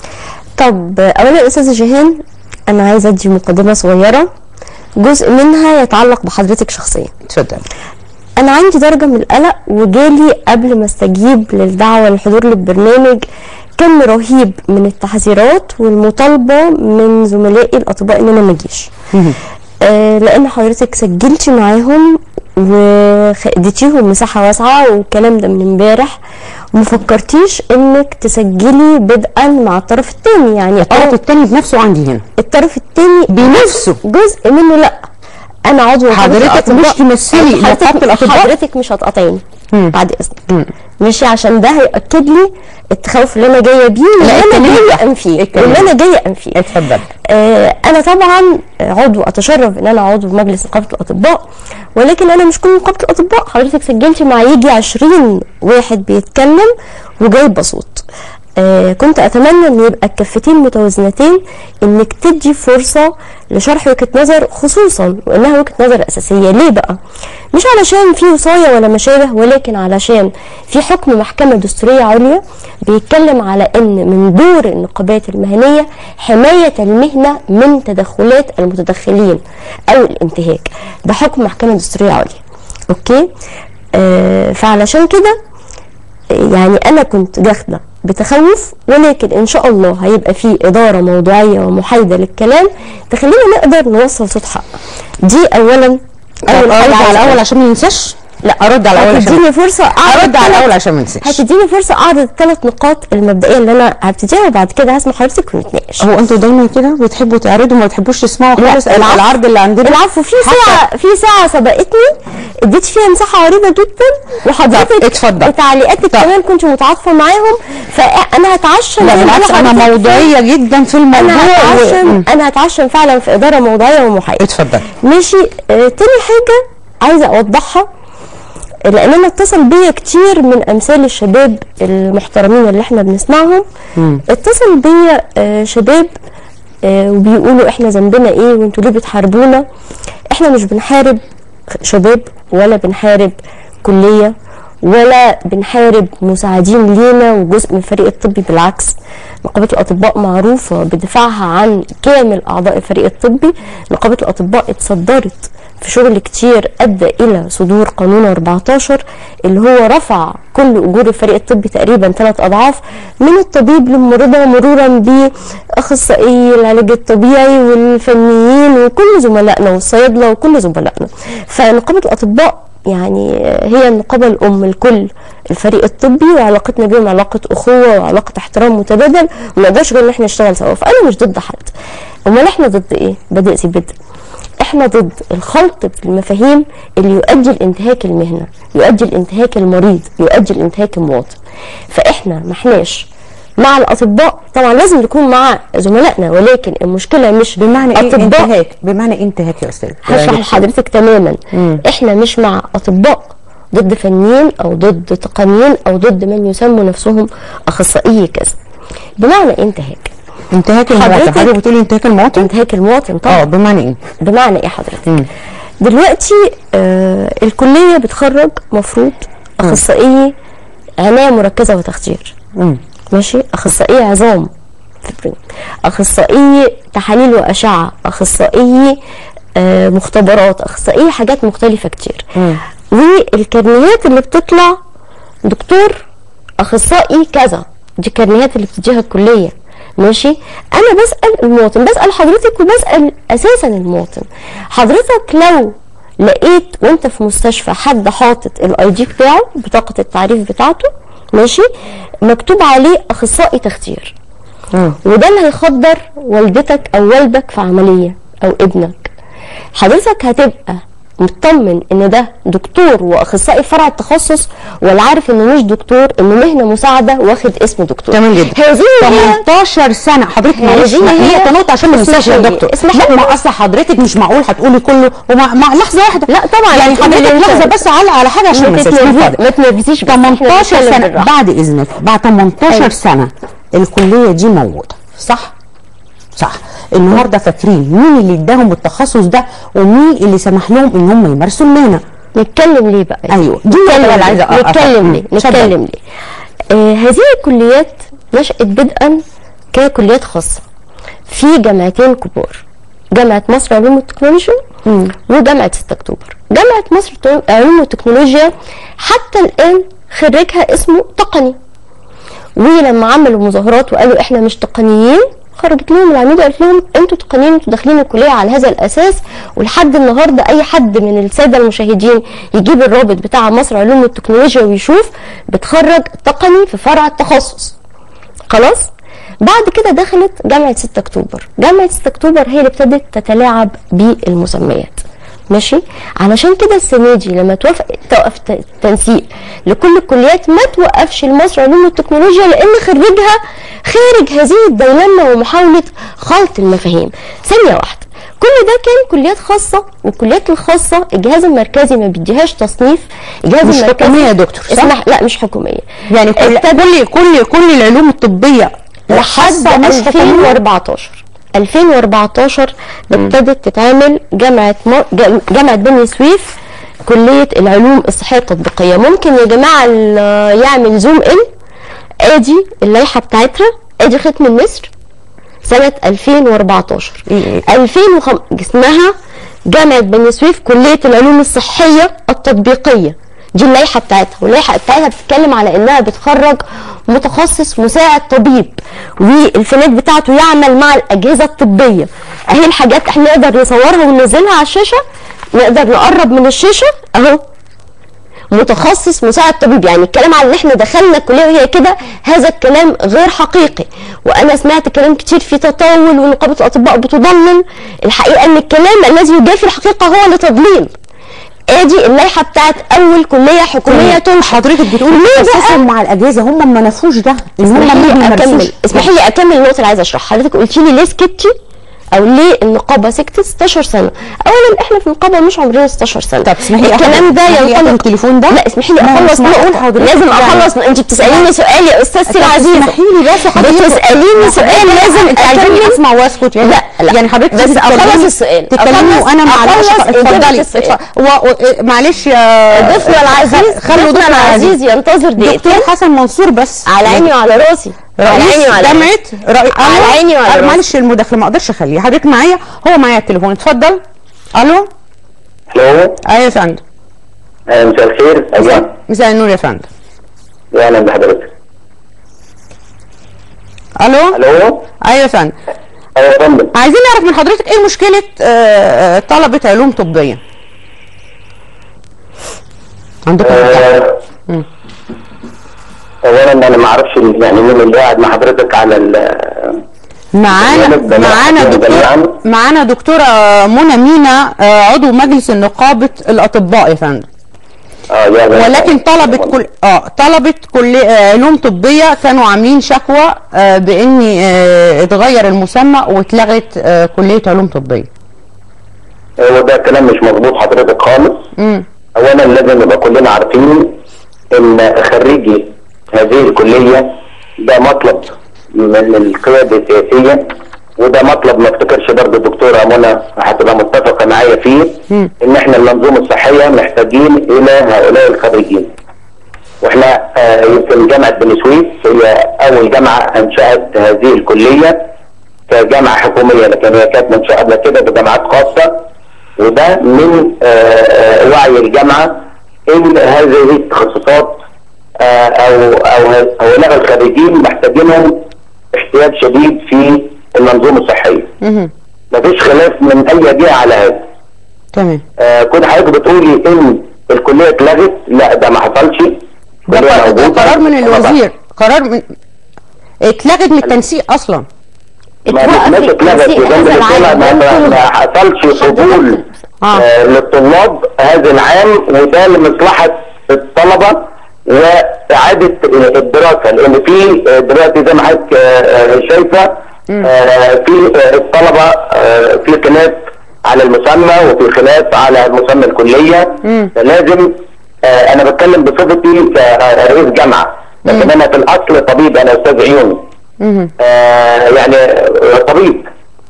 [SPEAKER 19] طب اولا استاذه جيهان انا عايزه ادي مقدمه صغيره جزء منها يتعلق بحضرتك شخصيا
[SPEAKER 1] اتفضل
[SPEAKER 19] انا عندي درجه من القلق وجالي قبل ما استجيب للدعوه للحضور للبرنامج كم رهيب من التحذيرات والمطالبه من زملائي الاطباء ان انا ما اجيش آه لان حضرتك سجلتي معاهم واديتيهم مساحه واسعه والكلام ده من امبارح وما فكرتيش انك تسجلي بدءا مع الطرف الثاني يعني
[SPEAKER 1] الطرف الثاني بنفسه عندي هنا
[SPEAKER 19] الطرف الثاني
[SPEAKER 1] بنفسه
[SPEAKER 19] جزء منه لا انا عضو نقابة
[SPEAKER 1] حضرتك
[SPEAKER 19] الأطباء.
[SPEAKER 1] مش تمثلي
[SPEAKER 19] حضرتك-
[SPEAKER 1] نقابة الأطباء؟
[SPEAKER 19] حضرتك مش هتقاطعيني بعد اذنك ماشي عشان ده هياكد لي التخوف اللي انا جايه بيه واللي
[SPEAKER 1] لا،
[SPEAKER 19] انا
[SPEAKER 1] اتكلمي
[SPEAKER 19] جايه
[SPEAKER 1] بقى.
[SPEAKER 19] انفيه
[SPEAKER 1] اتكلمي.
[SPEAKER 19] واللي انا جايه انفيه
[SPEAKER 1] اتفضل
[SPEAKER 19] آه انا طبعا عضو اتشرف ان انا عضو في مجلس نقابه الاطباء ولكن انا مش كل نقابه الاطباء حضرتك سجلتي مع يجي 20 واحد بيتكلم وجايب صوت آه كنت اتمنى ان يبقى الكفتين متوازنتين انك تدي فرصه لشرح وجهه نظر خصوصا وانها وجهه نظر اساسيه ليه بقى مش علشان في وصايه ولا ما شابه ولكن علشان في حكم محكمه دستوريه عليا بيتكلم على ان من دور النقابات المهنيه حمايه المهنه من تدخلات المتدخلين او الانتهاك ده حكم محكمه دستوريه عليا اوكي آه فعلشان كده يعني انا كنت داخله بتخوف ولكن ان شاء الله هيبقى في اداره موضوعيه ومحايده للكلام تخلينا نقدر نوصل صوت حق دي اولا
[SPEAKER 1] أرد على
[SPEAKER 19] عايزة
[SPEAKER 1] الأول
[SPEAKER 19] أقولها.
[SPEAKER 1] عشان ما ننساش
[SPEAKER 19] لا
[SPEAKER 1] ارد على الاول عشان
[SPEAKER 19] هتديني فرصه أعرض
[SPEAKER 1] ارد على
[SPEAKER 19] ثلاث-
[SPEAKER 1] الاول عشان ما انساش
[SPEAKER 19] هتديني فرصه اعرض الثلاث نقاط المبدئيه اللي انا هبتديها وبعد كده هسمع حضرتك ونتناقش
[SPEAKER 1] هو انتوا دايما كده بتحبوا تعرضوا ما بتحبوش تسمعوا
[SPEAKER 19] لا،
[SPEAKER 1] خالص
[SPEAKER 19] العفو.
[SPEAKER 1] العرض اللي عندنا
[SPEAKER 19] العفو في
[SPEAKER 1] حتى-
[SPEAKER 19] ساعه في ساعه سبقتني اديت فيها مساحه عريضه جدا وحضرتك
[SPEAKER 1] اتفضل.
[SPEAKER 19] بتعليقاتك كمان كنت متعاطفه معاهم فانا هتعشم
[SPEAKER 1] لا
[SPEAKER 19] زي ما
[SPEAKER 1] بالعكس انا
[SPEAKER 19] حضرتك
[SPEAKER 1] موضوعيه جدا في الموضوع
[SPEAKER 19] انا
[SPEAKER 1] و-
[SPEAKER 19] هتعشم
[SPEAKER 1] مم.
[SPEAKER 19] انا هتعشم فعلا في اداره موضوعيه ومحايده
[SPEAKER 1] اتفضل
[SPEAKER 19] ماشي آه تاني حاجه عايزه اوضحها لان انا اتصل بيا كتير من امثال الشباب المحترمين اللي احنا بنسمعهم
[SPEAKER 1] مم.
[SPEAKER 19] اتصل بيا آه شباب آه وبيقولوا احنا ذنبنا ايه وانتوا ليه بتحاربونا احنا مش بنحارب شباب ولا بنحارب كليه ولا بنحارب مساعدين لينا وجزء من الفريق الطبي بالعكس نقابة الأطباء معروفة بدفاعها عن كامل أعضاء الفريق الطبي نقابة الأطباء اتصدرت في شغل كتير أدى إلى صدور قانون 14 اللي هو رفع كل أجور الفريق الطبي تقريبا ثلاث أضعاف من الطبيب للممرضة مرورا بأخصائي العلاج الطبيعي والفنيين وكل زملائنا والصيادلة وكل زملائنا فنقابة الأطباء يعني هي النقابة الأم لكل الفريق الطبي وعلاقتنا بيهم علاقة أخوة وعلاقة احترام متبادل وما نقدرش غير إن احنا نشتغل سوا فأنا مش ضد حد أمال احنا ضد إيه؟ بدء ذي بدء احنا ضد الخلط بالمفاهيم اللي يؤدي لانتهاك المهنه يؤدي لانتهاك المريض يؤدي لانتهاك المواطن فاحنا ما احناش مع الاطباء طبعا لازم نكون مع زملائنا ولكن المشكله مش
[SPEAKER 1] بمعنى ايه انتهاك بمعنى ايه انتهاك يا استاذ
[SPEAKER 19] هشرح لحضرتك تماما احنا مش مع اطباء ضد فنيين او ضد تقنيين او ضد من يسموا نفسهم اخصائي كذا بمعنى إيه انتهاك
[SPEAKER 1] انتهاك المواطن
[SPEAKER 19] حضرتك-
[SPEAKER 1] حضرتك بتقولي انتهاك المواطن
[SPEAKER 19] انتهاك المواطن طبعا
[SPEAKER 1] اه بمعنى ايه
[SPEAKER 19] بمعنى ايه حضرتك دلوقتي آه الكليه بتخرج مفروض اخصائي عنايه مركزه وتخدير ماشي اخصائي عظام فبرين. اخصائي تحاليل واشعه اخصائي آه مختبرات اخصائي حاجات مختلفه كتير والكرنيهات اللي بتطلع دكتور اخصائي كذا دي الكرنيهات اللي بتديها الكليه ماشي انا بسال المواطن بسال حضرتك وبسال اساسا المواطن حضرتك لو لقيت وانت في مستشفى حد حاطط الاي دي بتاعه بطاقه التعريف بتاعته ماشي مكتوب عليه اخصائي تخدير وده اللي هيخدر والدتك او والدك في عمليه او ابنك حضرتك هتبقى مطمن ان ده دكتور واخصائي فرع التخصص ولا عارف انه مش دكتور انه مهنه مساعده واخد اسم دكتور
[SPEAKER 1] تمام جدا
[SPEAKER 19] هذه هي
[SPEAKER 1] 18 سنه حضرتك معلش
[SPEAKER 19] هذه هي-
[SPEAKER 1] نقطه نقطه عشان ما
[SPEAKER 19] اسمحي
[SPEAKER 1] ننساش يا
[SPEAKER 19] لي،
[SPEAKER 1] دكتور
[SPEAKER 19] اسمحي
[SPEAKER 1] لا
[SPEAKER 19] لي.
[SPEAKER 1] ما اصل حضرتك مش معقول هتقولي كله ومع مع لحظه واحده
[SPEAKER 19] لا طبعا
[SPEAKER 1] يعني
[SPEAKER 19] هتقولي
[SPEAKER 1] حضرتك
[SPEAKER 19] ليه
[SPEAKER 1] لحظه
[SPEAKER 19] طيب؟
[SPEAKER 1] بس علق على حاجه عشان
[SPEAKER 19] ما
[SPEAKER 1] ما ننساش
[SPEAKER 19] تتنرفزي-
[SPEAKER 1] اتفضلي.
[SPEAKER 19] ما تنرفزيش بس، احنا
[SPEAKER 1] 18
[SPEAKER 19] بنتكلم
[SPEAKER 1] سنه
[SPEAKER 19] بالراحة.
[SPEAKER 1] بعد اذنك بعد 18
[SPEAKER 19] أيوة.
[SPEAKER 1] سنه الكليه دي موجوده صح صح النهارده فاكرين مين اللي اداهم التخصص ده ومين اللي سمح لهم ان هم يمارسوا المهنه
[SPEAKER 19] نتكلم ليه بقى
[SPEAKER 1] ايوه دي النقطة
[SPEAKER 19] نتكلم
[SPEAKER 1] اللي عايزه
[SPEAKER 19] ليه؟
[SPEAKER 1] أ-
[SPEAKER 19] نتكلم ليه
[SPEAKER 1] اتفضل.
[SPEAKER 19] نتكلم ليه آه هذه الكليات نشأت بدءا ككليات خاصة في جامعتين كبار جامعة مصر علوم والتكنولوجيا وجامعة 6 أكتوبر جامعة مصر علوم والتكنولوجيا حتى الآن خريجها اسمه تقني ولما عملوا مظاهرات وقالوا احنا مش تقنيين خرجت لهم العميد قالت لهم انتوا تقنيين انتوا داخلين الكليه على هذا الاساس ولحد النهارده اي حد من الساده المشاهدين يجيب الرابط بتاع مصر علوم والتكنولوجيا ويشوف بتخرج تقني في فرع التخصص خلاص بعد كده دخلت جامعه 6 اكتوبر جامعه 6 اكتوبر هي اللي ابتدت تتلاعب بالمسميات ماشي علشان كده السنه دي لما توافق توقف ت- تنسيق لكل الكليات ما توقفش المصر علوم والتكنولوجيا لان خريجها خارج هذه الديلما ومحاوله خلط المفاهيم ثانيه واحده كل ده كان كليات خاصة والكليات الخاصة الجهاز المركزي ما بيديهاش تصنيف الجهاز
[SPEAKER 1] مش
[SPEAKER 19] المركزي
[SPEAKER 1] حكومية يا دكتور، صح؟
[SPEAKER 19] اسمح لا مش حكومية
[SPEAKER 1] يعني كل كل كل كل العلوم الطبيه
[SPEAKER 19] لحد
[SPEAKER 1] خاصة مش حكومية؟
[SPEAKER 19] 2014 2014 ابتدت تتعمل جامعة م... جام- جامعة بني سويف كلية العلوم الصحية التطبيقية ممكن يا جماعة ال- يعمل زوم ان ادي اللائحة بتاعتها ادي ختم النسر سنة 2014 2005 اسمها جامعة بني سويف كلية العلوم الصحية التطبيقية دي اللائحة بتاعتها واللائحة بتاعتها بتتكلم على انها بتخرج متخصص مساعد طبيب والفنات بتاعته يعمل مع الأجهزة الطبية اهي الحاجات احنا نقدر نصورها وننزلها على الشاشة نقدر نقرب من الشاشة اهو متخصص مساعد طبيب يعني الكلام على ان احنا دخلنا الكليه وهي كده هذا الكلام غير حقيقي وانا سمعت كلام كتير في تطاول ونقابه الاطباء بتضلل الحقيقه ان الكلام الذي يجافي الحقيقه هو لتضليل ادي اللائحه بتاعت اول كليه حكوميه تنشر
[SPEAKER 1] حضرتك بتقولي
[SPEAKER 19] ليه بقى
[SPEAKER 1] تخصصهم مع الاجهزه هم ما نفوش ده ان هم
[SPEAKER 19] اسمحي
[SPEAKER 1] ما
[SPEAKER 19] لي اكمل
[SPEAKER 1] بيمارسوش
[SPEAKER 19] اسمحي لي اكمل النقطه اللي عايزه اشرحها حضرتك قلتي لي ليه سكتي او ليه النقابه سكتت 16 سنه اولا احنا في النقابه مش عمرنا 16 سنه طب
[SPEAKER 1] اسمحي لي
[SPEAKER 19] الكلام
[SPEAKER 1] أخد-
[SPEAKER 19] ده
[SPEAKER 1] اسمحي لي
[SPEAKER 19] ينطلق
[SPEAKER 1] أخد التليفون ده
[SPEAKER 19] لا اسمحي لي
[SPEAKER 1] ما
[SPEAKER 19] اخلص
[SPEAKER 1] اسمعي
[SPEAKER 19] نقول
[SPEAKER 1] حضرتك
[SPEAKER 19] لازم
[SPEAKER 1] يعني.
[SPEAKER 19] اخلص انت بتساليني سؤال يا استاذ
[SPEAKER 1] طب
[SPEAKER 19] سير عزيزه
[SPEAKER 1] اسمحي لي بس حضرتك-
[SPEAKER 19] بتساليني
[SPEAKER 1] ما
[SPEAKER 19] سؤال
[SPEAKER 1] حضرتك-
[SPEAKER 19] لازم
[SPEAKER 1] انت عايزاني
[SPEAKER 19] اكمل
[SPEAKER 1] اسمع واسكت يعني
[SPEAKER 19] لا لا
[SPEAKER 1] يعني حضرتك
[SPEAKER 19] بس
[SPEAKER 1] تتكلمي-
[SPEAKER 19] اخلص السؤال
[SPEAKER 1] تتكلمي
[SPEAKER 19] أخلص-
[SPEAKER 1] وانا معلش
[SPEAKER 19] أخلص إجابة
[SPEAKER 1] اتفضلي
[SPEAKER 19] السؤال.
[SPEAKER 1] اتفضلي. و- و- معلش يا
[SPEAKER 19] ضيفنا العزيز
[SPEAKER 1] خلوا
[SPEAKER 19] ضيفنا
[SPEAKER 1] ضيفنا
[SPEAKER 19] العزيز ينتظر دقيقتين
[SPEAKER 1] دكتور حسن منصور بس
[SPEAKER 19] على عيني وعلى راسي على
[SPEAKER 1] رئيس
[SPEAKER 19] عيني وعلى
[SPEAKER 1] جامعة
[SPEAKER 19] راسي.
[SPEAKER 1] رئي...
[SPEAKER 19] على
[SPEAKER 1] ألو؟
[SPEAKER 19] عيني وعلى
[SPEAKER 1] أه،
[SPEAKER 19] راسي.
[SPEAKER 1] معلش المداخلة ما اقدرش اخليها حضرتك معايا هو معايا التليفون اتفضل الو
[SPEAKER 20] الو
[SPEAKER 1] ايوه يا فندم
[SPEAKER 20] آه، مساء الخير ايوه
[SPEAKER 1] مساء النور يا فندم
[SPEAKER 20] يا اهلا بحضرتك
[SPEAKER 1] الو
[SPEAKER 20] الو
[SPEAKER 1] ايوه يا فندم
[SPEAKER 20] ايوه يا فندم
[SPEAKER 1] عايزين نعرف من حضرتك ايه مشكلة آه، آه، طلبة علوم طبية عندكم
[SPEAKER 20] آه،
[SPEAKER 1] مم.
[SPEAKER 20] اولا انا ما اعرفش يعني مين اللي قاعد مع حضرتك على ال
[SPEAKER 1] معانا
[SPEAKER 20] البرنامج ده
[SPEAKER 1] معانا
[SPEAKER 20] جميعاً.
[SPEAKER 1] دكتور معانا دكتورة منى مينا آه، عضو مجلس النقابة الأطباء يا فندم
[SPEAKER 20] اه يا غالي.
[SPEAKER 1] ولكن طلبة كل اه طلبة كل آه، علوم طبية كانوا عاملين شكوى آه، بإن آه، اتغير المسمى واتلغت آه، كلية علوم طبية
[SPEAKER 20] هو ده كلام مش مظبوط حضرتك خالص
[SPEAKER 1] امم
[SPEAKER 20] اولا لازم نبقى كلنا عارفين ان خريجي هذه الكليه ده مطلب من القياده السياسيه وده مطلب ما افتكرش برضه الدكتوره منى هتبقى متفقه معايا فيه ان احنا المنظومه الصحيه محتاجين الى هؤلاء الخريجين واحنا آه، يمكن جامعه بني سويف هي اول جامعه انشات هذه الكليه كجامعه حكوميه لكن هي كانت منشاه قبل كده بجامعات خاصه وده من آه، آه، وعي الجامعه ان هذه التخصصات آه، او او هؤلاء الخريجين محتاجينهم احتياج شديد في المنظومه الصحيه
[SPEAKER 1] مهم.
[SPEAKER 20] مفيش خلاف من اي جهه على هذا
[SPEAKER 1] تمام
[SPEAKER 20] آه كنت حضرتك بتقولي ان الكليه اتلغت لا ده ما حصلش
[SPEAKER 1] ده
[SPEAKER 20] الكلية
[SPEAKER 1] قر- ده
[SPEAKER 20] موجودة.
[SPEAKER 1] قرار من الوزير قرار من اتلغت من التنسيق أصلا
[SPEAKER 20] ما مش اتلغت يبقى
[SPEAKER 1] هذا
[SPEAKER 20] ما,
[SPEAKER 1] العام.
[SPEAKER 20] ما, ما, ما حصلش قبول آه للطلاب هذا العام وده لمصلحه الطلبه واعاده الدراسه لان في دلوقتي زي ما حضرتك آه، آه، شايفه آه، في آه، الطلبه آه، في خلاف على المسمى وفي خلاف على مسمى الكليه فلازم آه، انا بتكلم بصفتي كرئيس جامعه لكن انا في الاصل طبيب انا استاذ عيون
[SPEAKER 1] مهم.
[SPEAKER 20] آه، يعني آه، طبيب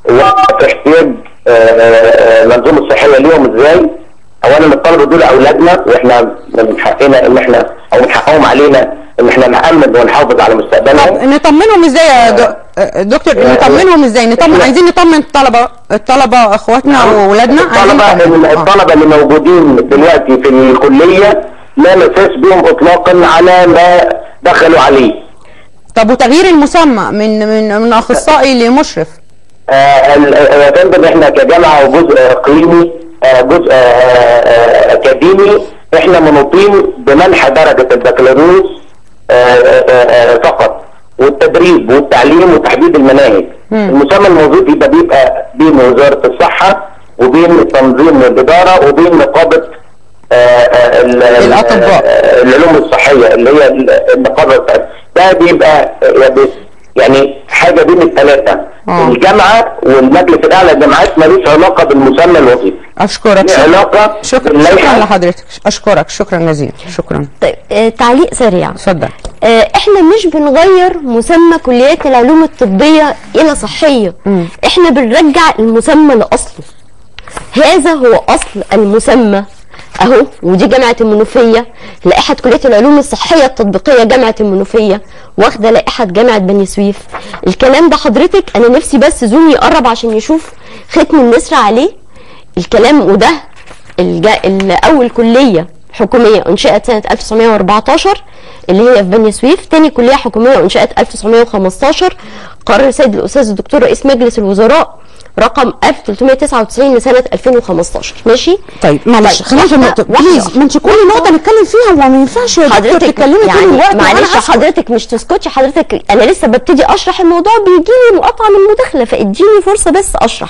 [SPEAKER 20] وفي احتياج آه، آه، المنظومه الصحيه ليهم ازاي؟ اولا الطلبه دول اولادنا واحنا من حقنا ان احنا او من حقهم علينا ان احنا نامن ونحافظ على مستقبلهم
[SPEAKER 1] نطمنهم ازاي يا دو- آه، دكتور نطمنهم ازاي نطمن عايزين نطمن الطلبه الطلبه اخواتنا واولادنا
[SPEAKER 20] الطلبه
[SPEAKER 1] عايزين
[SPEAKER 20] الطلبه اللي موجودين دلوقتي في الكليه لا مساس بهم اطلاقا على ما دخلوا عليه
[SPEAKER 1] طب وتغيير المسمى من من من اخصائي لمشرف
[SPEAKER 20] آه، ال- آه، يا فندم احنا كجامعه وجزء اقليمي آه، جزء آه، آه، اكاديمي احنا منوطين بمنح درجه البكالوريوس آه، آه، آه، فقط والتدريب والتعليم وتحديد المناهج المسمى الموجود يبقى بيبقى بين وزاره الصحه وبين تنظيم الاداره وبين نقابه آه، آه، ال-
[SPEAKER 1] الأطباء.
[SPEAKER 20] آه، العلوم الصحيه اللي هي ال- النقابه الصحية. ده بيبقى يعني- يعني حاجه بين الثلاثه
[SPEAKER 1] آه.
[SPEAKER 20] الجامعه والمجلس الاعلى للجامعات ملوش علاقه بالمسمى الوظيفي
[SPEAKER 1] اشكرك
[SPEAKER 20] ليه علاقه
[SPEAKER 1] شكرا
[SPEAKER 20] باللائحة.
[SPEAKER 1] شكرا لحضرتك اشكرك شكرا جزيلا شكرا
[SPEAKER 19] طيب آه تعليق سريع
[SPEAKER 1] اتفضل
[SPEAKER 19] آه احنا مش بنغير مسمى كليات العلوم الطبية الى صحية احنا بنرجع المسمى لاصله هذا هو اصل المسمى اهو ودي جامعة المنوفية لائحة كلية العلوم الصحية التطبيقية جامعة المنوفية واخدة لائحة جامعة بني سويف الكلام ده حضرتك انا نفسي بس زوم يقرب عشان يشوف ختم النسر عليه الكلام وده الج... اول كلية حكومية انشئت سنة 1914 اللي هي في بني سويف تاني كلية حكومية انشئت 1915 قرر السيد الاستاذ الدكتور رئيس مجلس الوزراء رقم 1399 لسنة 2015 ماشي
[SPEAKER 1] طيب معلش خلينا في النقطة بليز ما انت كل نقطة نتكلم فيها هو ما ينفعش يا دكتور
[SPEAKER 19] حضرتك
[SPEAKER 1] تتكلمي طول
[SPEAKER 19] يعني
[SPEAKER 1] الوقت وأنا
[SPEAKER 19] معلش
[SPEAKER 1] أسمع.
[SPEAKER 19] حضرتك مش تسكتي حضرتك انا لسه ببتدي اشرح الموضوع بيجي لي مقاطعه من المداخله فاديني فرصه بس اشرح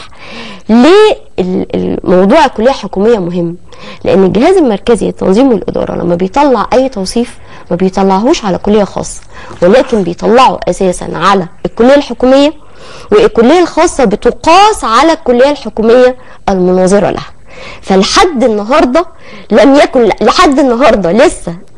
[SPEAKER 19] ليه ال- الموضوع الكليه الحكوميه مهم لان الجهاز المركزي للتنظيم والاداره لما بيطلع اي توصيف ما بيطلعهوش على كليه خاصه ولكن بيطلعه اساسا على الكليه الحكوميه والكليه الخاصه بتقاس على الكليه الحكوميه المناظره لها فلحد النهارده لم يكن لحد النهارده لسه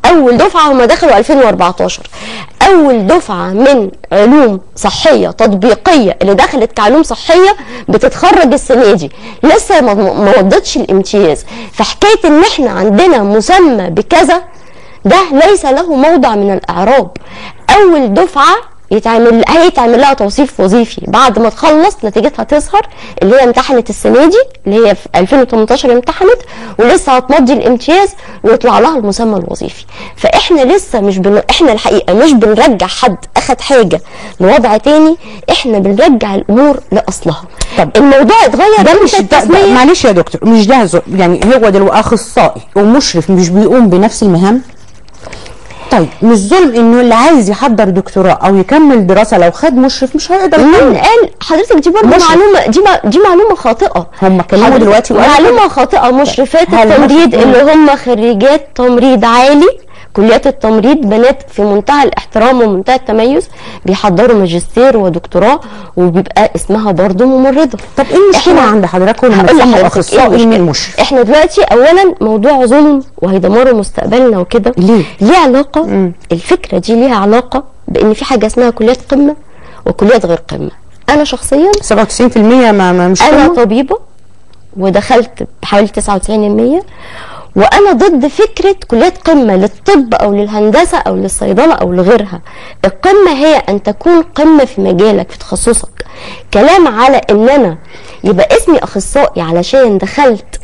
[SPEAKER 19] اول دفعه هم دخلوا 2014 اول دفعه من علوم صحيه تطبيقيه اللي دخلت كعلوم صحيه بتتخرج السنه دي لسه ما ما وضتش الامتياز فحكايه ان احنا عندنا مسمى بكذا ده ليس له موضع من الاعراب اول دفعه يتعمل هيتعمل لها توصيف وظيفي بعد ما تخلص نتيجتها تظهر اللي هي امتحنت السنه دي اللي هي في 2018 امتحنت ولسه هتمضي الامتياز ويطلع لها المسمى الوظيفي فاحنا لسه مش بن... احنا الحقيقه مش بنرجع حد اخد حاجه لوضع تاني احنا بنرجع الامور لاصلها طب الموضوع اتغير
[SPEAKER 1] ده
[SPEAKER 19] امتى
[SPEAKER 1] مش ده ده
[SPEAKER 19] التسمية؟
[SPEAKER 1] معلش يا دكتور مش ده ظلم. يعني هو دلوقتي اخصائي ومشرف مش بيقوم بنفس المهام طيب مش ظلم انه اللي عايز يحضر دكتوراه او يكمل دراسه لو خد مشرف مش هيقدر
[SPEAKER 19] مين
[SPEAKER 1] يكمل.
[SPEAKER 19] قال حضرتك دي برضه
[SPEAKER 1] مشرف.
[SPEAKER 19] معلومه دي مع- دي معلومه خاطئه
[SPEAKER 1] هم كلموا
[SPEAKER 19] حضرتك
[SPEAKER 1] دلوقتي وقالوا
[SPEAKER 19] معلومه
[SPEAKER 1] كده.
[SPEAKER 19] خاطئه مشرفات
[SPEAKER 1] هل
[SPEAKER 19] التمريض
[SPEAKER 1] مشرف-
[SPEAKER 19] اللي هم خريجات تمريض عالي كليات التمريض بنات في منتهى الاحترام ومنتهى التميز بيحضروا ماجستير ودكتوراه وبيبقى اسمها برضه ممرضه
[SPEAKER 1] طب ايه المشكله عند حضرتك هم
[SPEAKER 19] هقول
[SPEAKER 1] يسموا
[SPEAKER 19] لحضرتك
[SPEAKER 1] اخصائي
[SPEAKER 19] إيه
[SPEAKER 1] من
[SPEAKER 19] المشكلة؟
[SPEAKER 1] مشرف
[SPEAKER 19] احنا دلوقتي اولا موضوع ظلم وهيدمروا مستقبلنا وكده
[SPEAKER 1] ليه؟
[SPEAKER 19] ليه علاقه مم. الفكره دي ليها علاقه بان في حاجه اسمها كليات قمه وكليات غير قمه انا شخصيا
[SPEAKER 1] 97% ما, ما مش
[SPEAKER 19] انا
[SPEAKER 1] قمة؟
[SPEAKER 19] طبيبه ودخلت بحوالي 99% وانا ضد فكره كليات قمه للطب او للهندسه او للصيدله او لغيرها القمه هي ان تكون قمه في مجالك في تخصصك كلام على ان انا يبقى اسمي اخصائي علشان دخلت